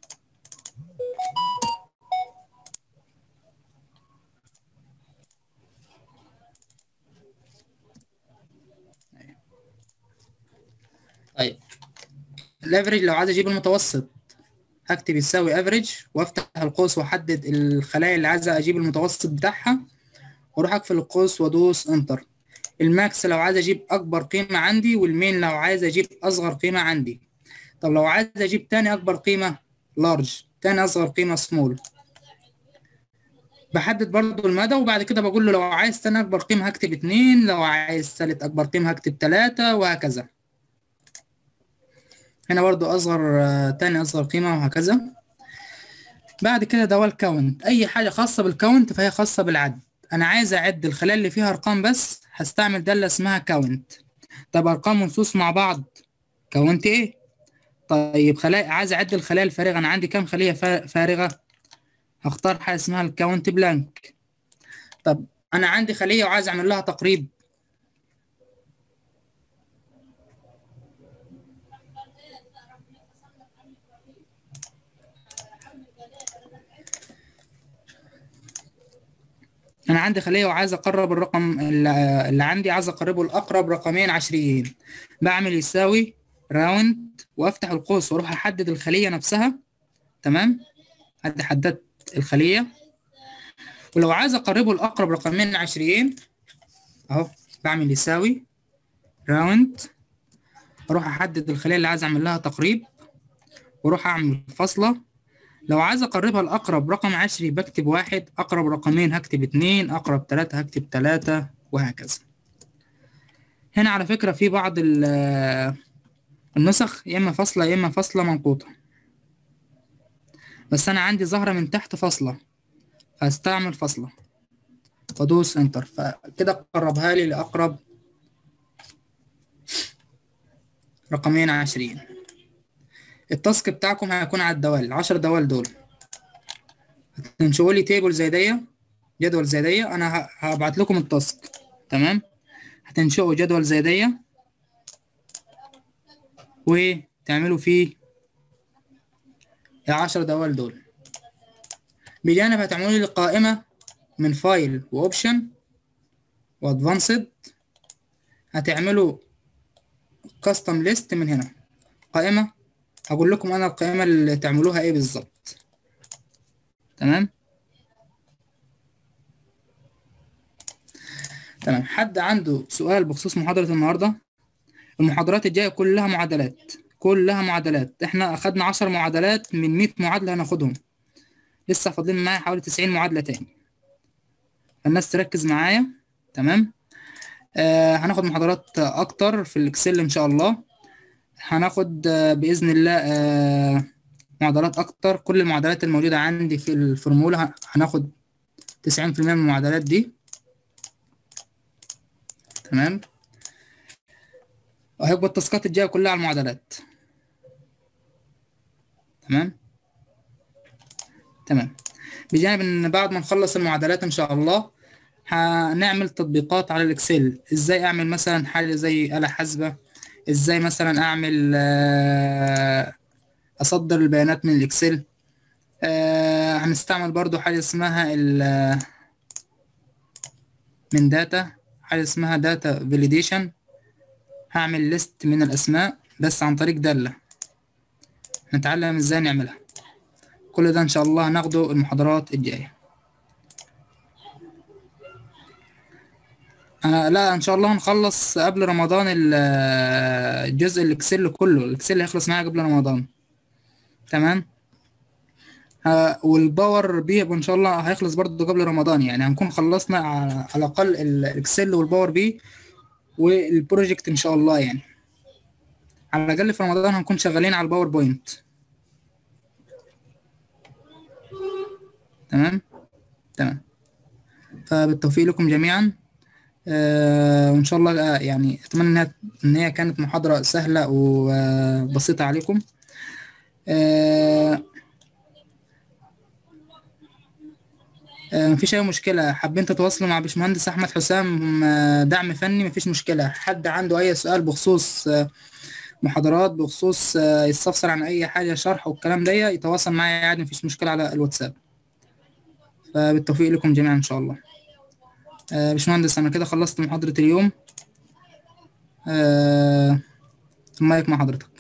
طيب الافريج لو عايز اجيب المتوسط هكتب يساوي افريج وافتح القوس واحدد الخلايا اللي عايز اجيب المتوسط بتاعها واروح اقفل القوس وادوس انتر الماكس لو عايز اجيب اكبر قيمة عندي والمين لو عايز اجيب اصغر قيمة عندي طب لو عايز اجيب تاني اكبر قيمة لارج تاني اصغر قيمة سمول بحدد برضو المدى وبعد كده بقول له لو عايز تاني اكبر قيمة هكتب اتنين لو عايز تالت اكبر قيمة هكتب تلاتة وهكذا هنا برضو اصغر آه، تاني اصغر قيمة وهكذا بعد كده ده هو الكاونت اي حاجة خاصة بالكاونت فهي خاصة بالعد انا عايز اعد الخلايا اللي فيها ارقام بس هستعمل دالة اسمها كاونت طب ارقام ونصوص مع بعض كاونت ايه طيب خلايا عايز اعد الخلايا الفارغة انا عندي كام خلية فا- فارغة هختار حاجة اسمها الكاونت بلانك طب انا عندي خلية وعايز اعمل لها تقريب انا عندي خليه وعايز اقرب الرقم اللي اللي عندي عايز اقربه لاقرب رقمين عشريين بعمل يساوي راوند وافتح القوس واروح احدد الخليه نفسها تمام ادي حددت الخليه ولو عايز اقربه لاقرب رقمين عشريين اهو بعمل يساوي راوند اروح احدد الخليه اللي عايز اعمل لها تقريب واروح اعمل فاصله لو عايز اقربها لاقرب رقم عشري بكتب واحد اقرب رقمين هكتب اتنين اقرب تلاتة هكتب تلاتة وهكذا هنا على فكرة في بعض ال- النسخ يا اما فاصلة يا اما فاصلة منقوطة بس انا عندي ظاهرة من تحت فاصلة هستعمل فاصلة وادوس انتر فكده قربها لي لاقرب رقمين عشرين التاسك بتاعكم هيكون على الدوال العشر دوال دول هتنشئوا لي تيبل زي دي جدول زي دي انا ه- هبعت لكم التاسك تمام هتنشئوا جدول زي دي وتعملوا فيه العشر دوال دول بجانب هتعملوا لي قائمة من فايل واوبشن وادفانسد هتعملوا كاستم ليست من هنا قائمة هقول لكم انا القائمة اللي تعملوها ايه بالظبط تمام تمام حد عنده سؤال بخصوص محاضرة النهاردة المحاضرات الجاية كلها معادلات كلها معادلات احنا اخدنا عشر معادلات من مية معادلة هناخدهم لسه فاضلين معايا حوالي تسعين معادلة تاني الناس تركز معايا تمام آه هناخد محاضرات اكتر في الاكسل ان شاء الله هناخد آه، بإذن الله آه، معادلات أكتر كل المعادلات الموجودة عندي في الفورمولا ه- هناخد تسعين في المية من المعادلات دي تمام وهيبقى التاسكات الجاية كلها على المعادلات تمام تمام بجانب ان بعد ما نخلص المعادلات ان شاء الله هنعمل تطبيقات على الاكسل ازاي اعمل مثلا حاجه زي آلة حاسبة ازاي مثلا اعمل آه، اصدر البيانات من الاكسل آه، هنستعمل برضو حاجه اسمها ال من داتا حاجه اسمها داتا فاليديشن هعمل ليست من الاسماء بس عن طريق دالة نتعلم ازاي نعملها كل ده ان شاء الله هناخده المحاضرات الجايه آه لا ان شاء الله هنخلص قبل رمضان ال- آه، الجزء الاكسل كله الاكسل هيخلص معايا قبل رمضان تمام آه والباور بي ان شاء الله هيخلص برضه قبل رمضان يعني هنكون خلصنا على على الاقل ال- الاكسل والباور بي والبروجكت ان شاء الله يعني على الاقل في رمضان هنكون شغالين على الباور بوينت تمام تمام فبالتوفيق لكم جميعا آه وان شاء الله آه يعني اتمنى انها ان هي كانت محاضرة سهلة وبسيطة عليكم آه آه، مفيش اي مشكلة حابين تتواصلوا مع باشمهندس احمد حسام آه، دعم فني مفيش مشكلة حد عنده اي سؤال بخصوص آه، محاضرات بخصوص آه، يستفسر عن اي حاجة شرح والكلام ده يتواصل معايا عادي مفيش مشكلة على الواتساب فبالتوفيق لكم جميعا ان شاء الله آه، باشمهندس انا كده خلصت محاضرة اليوم آه، المايك مع حضرتك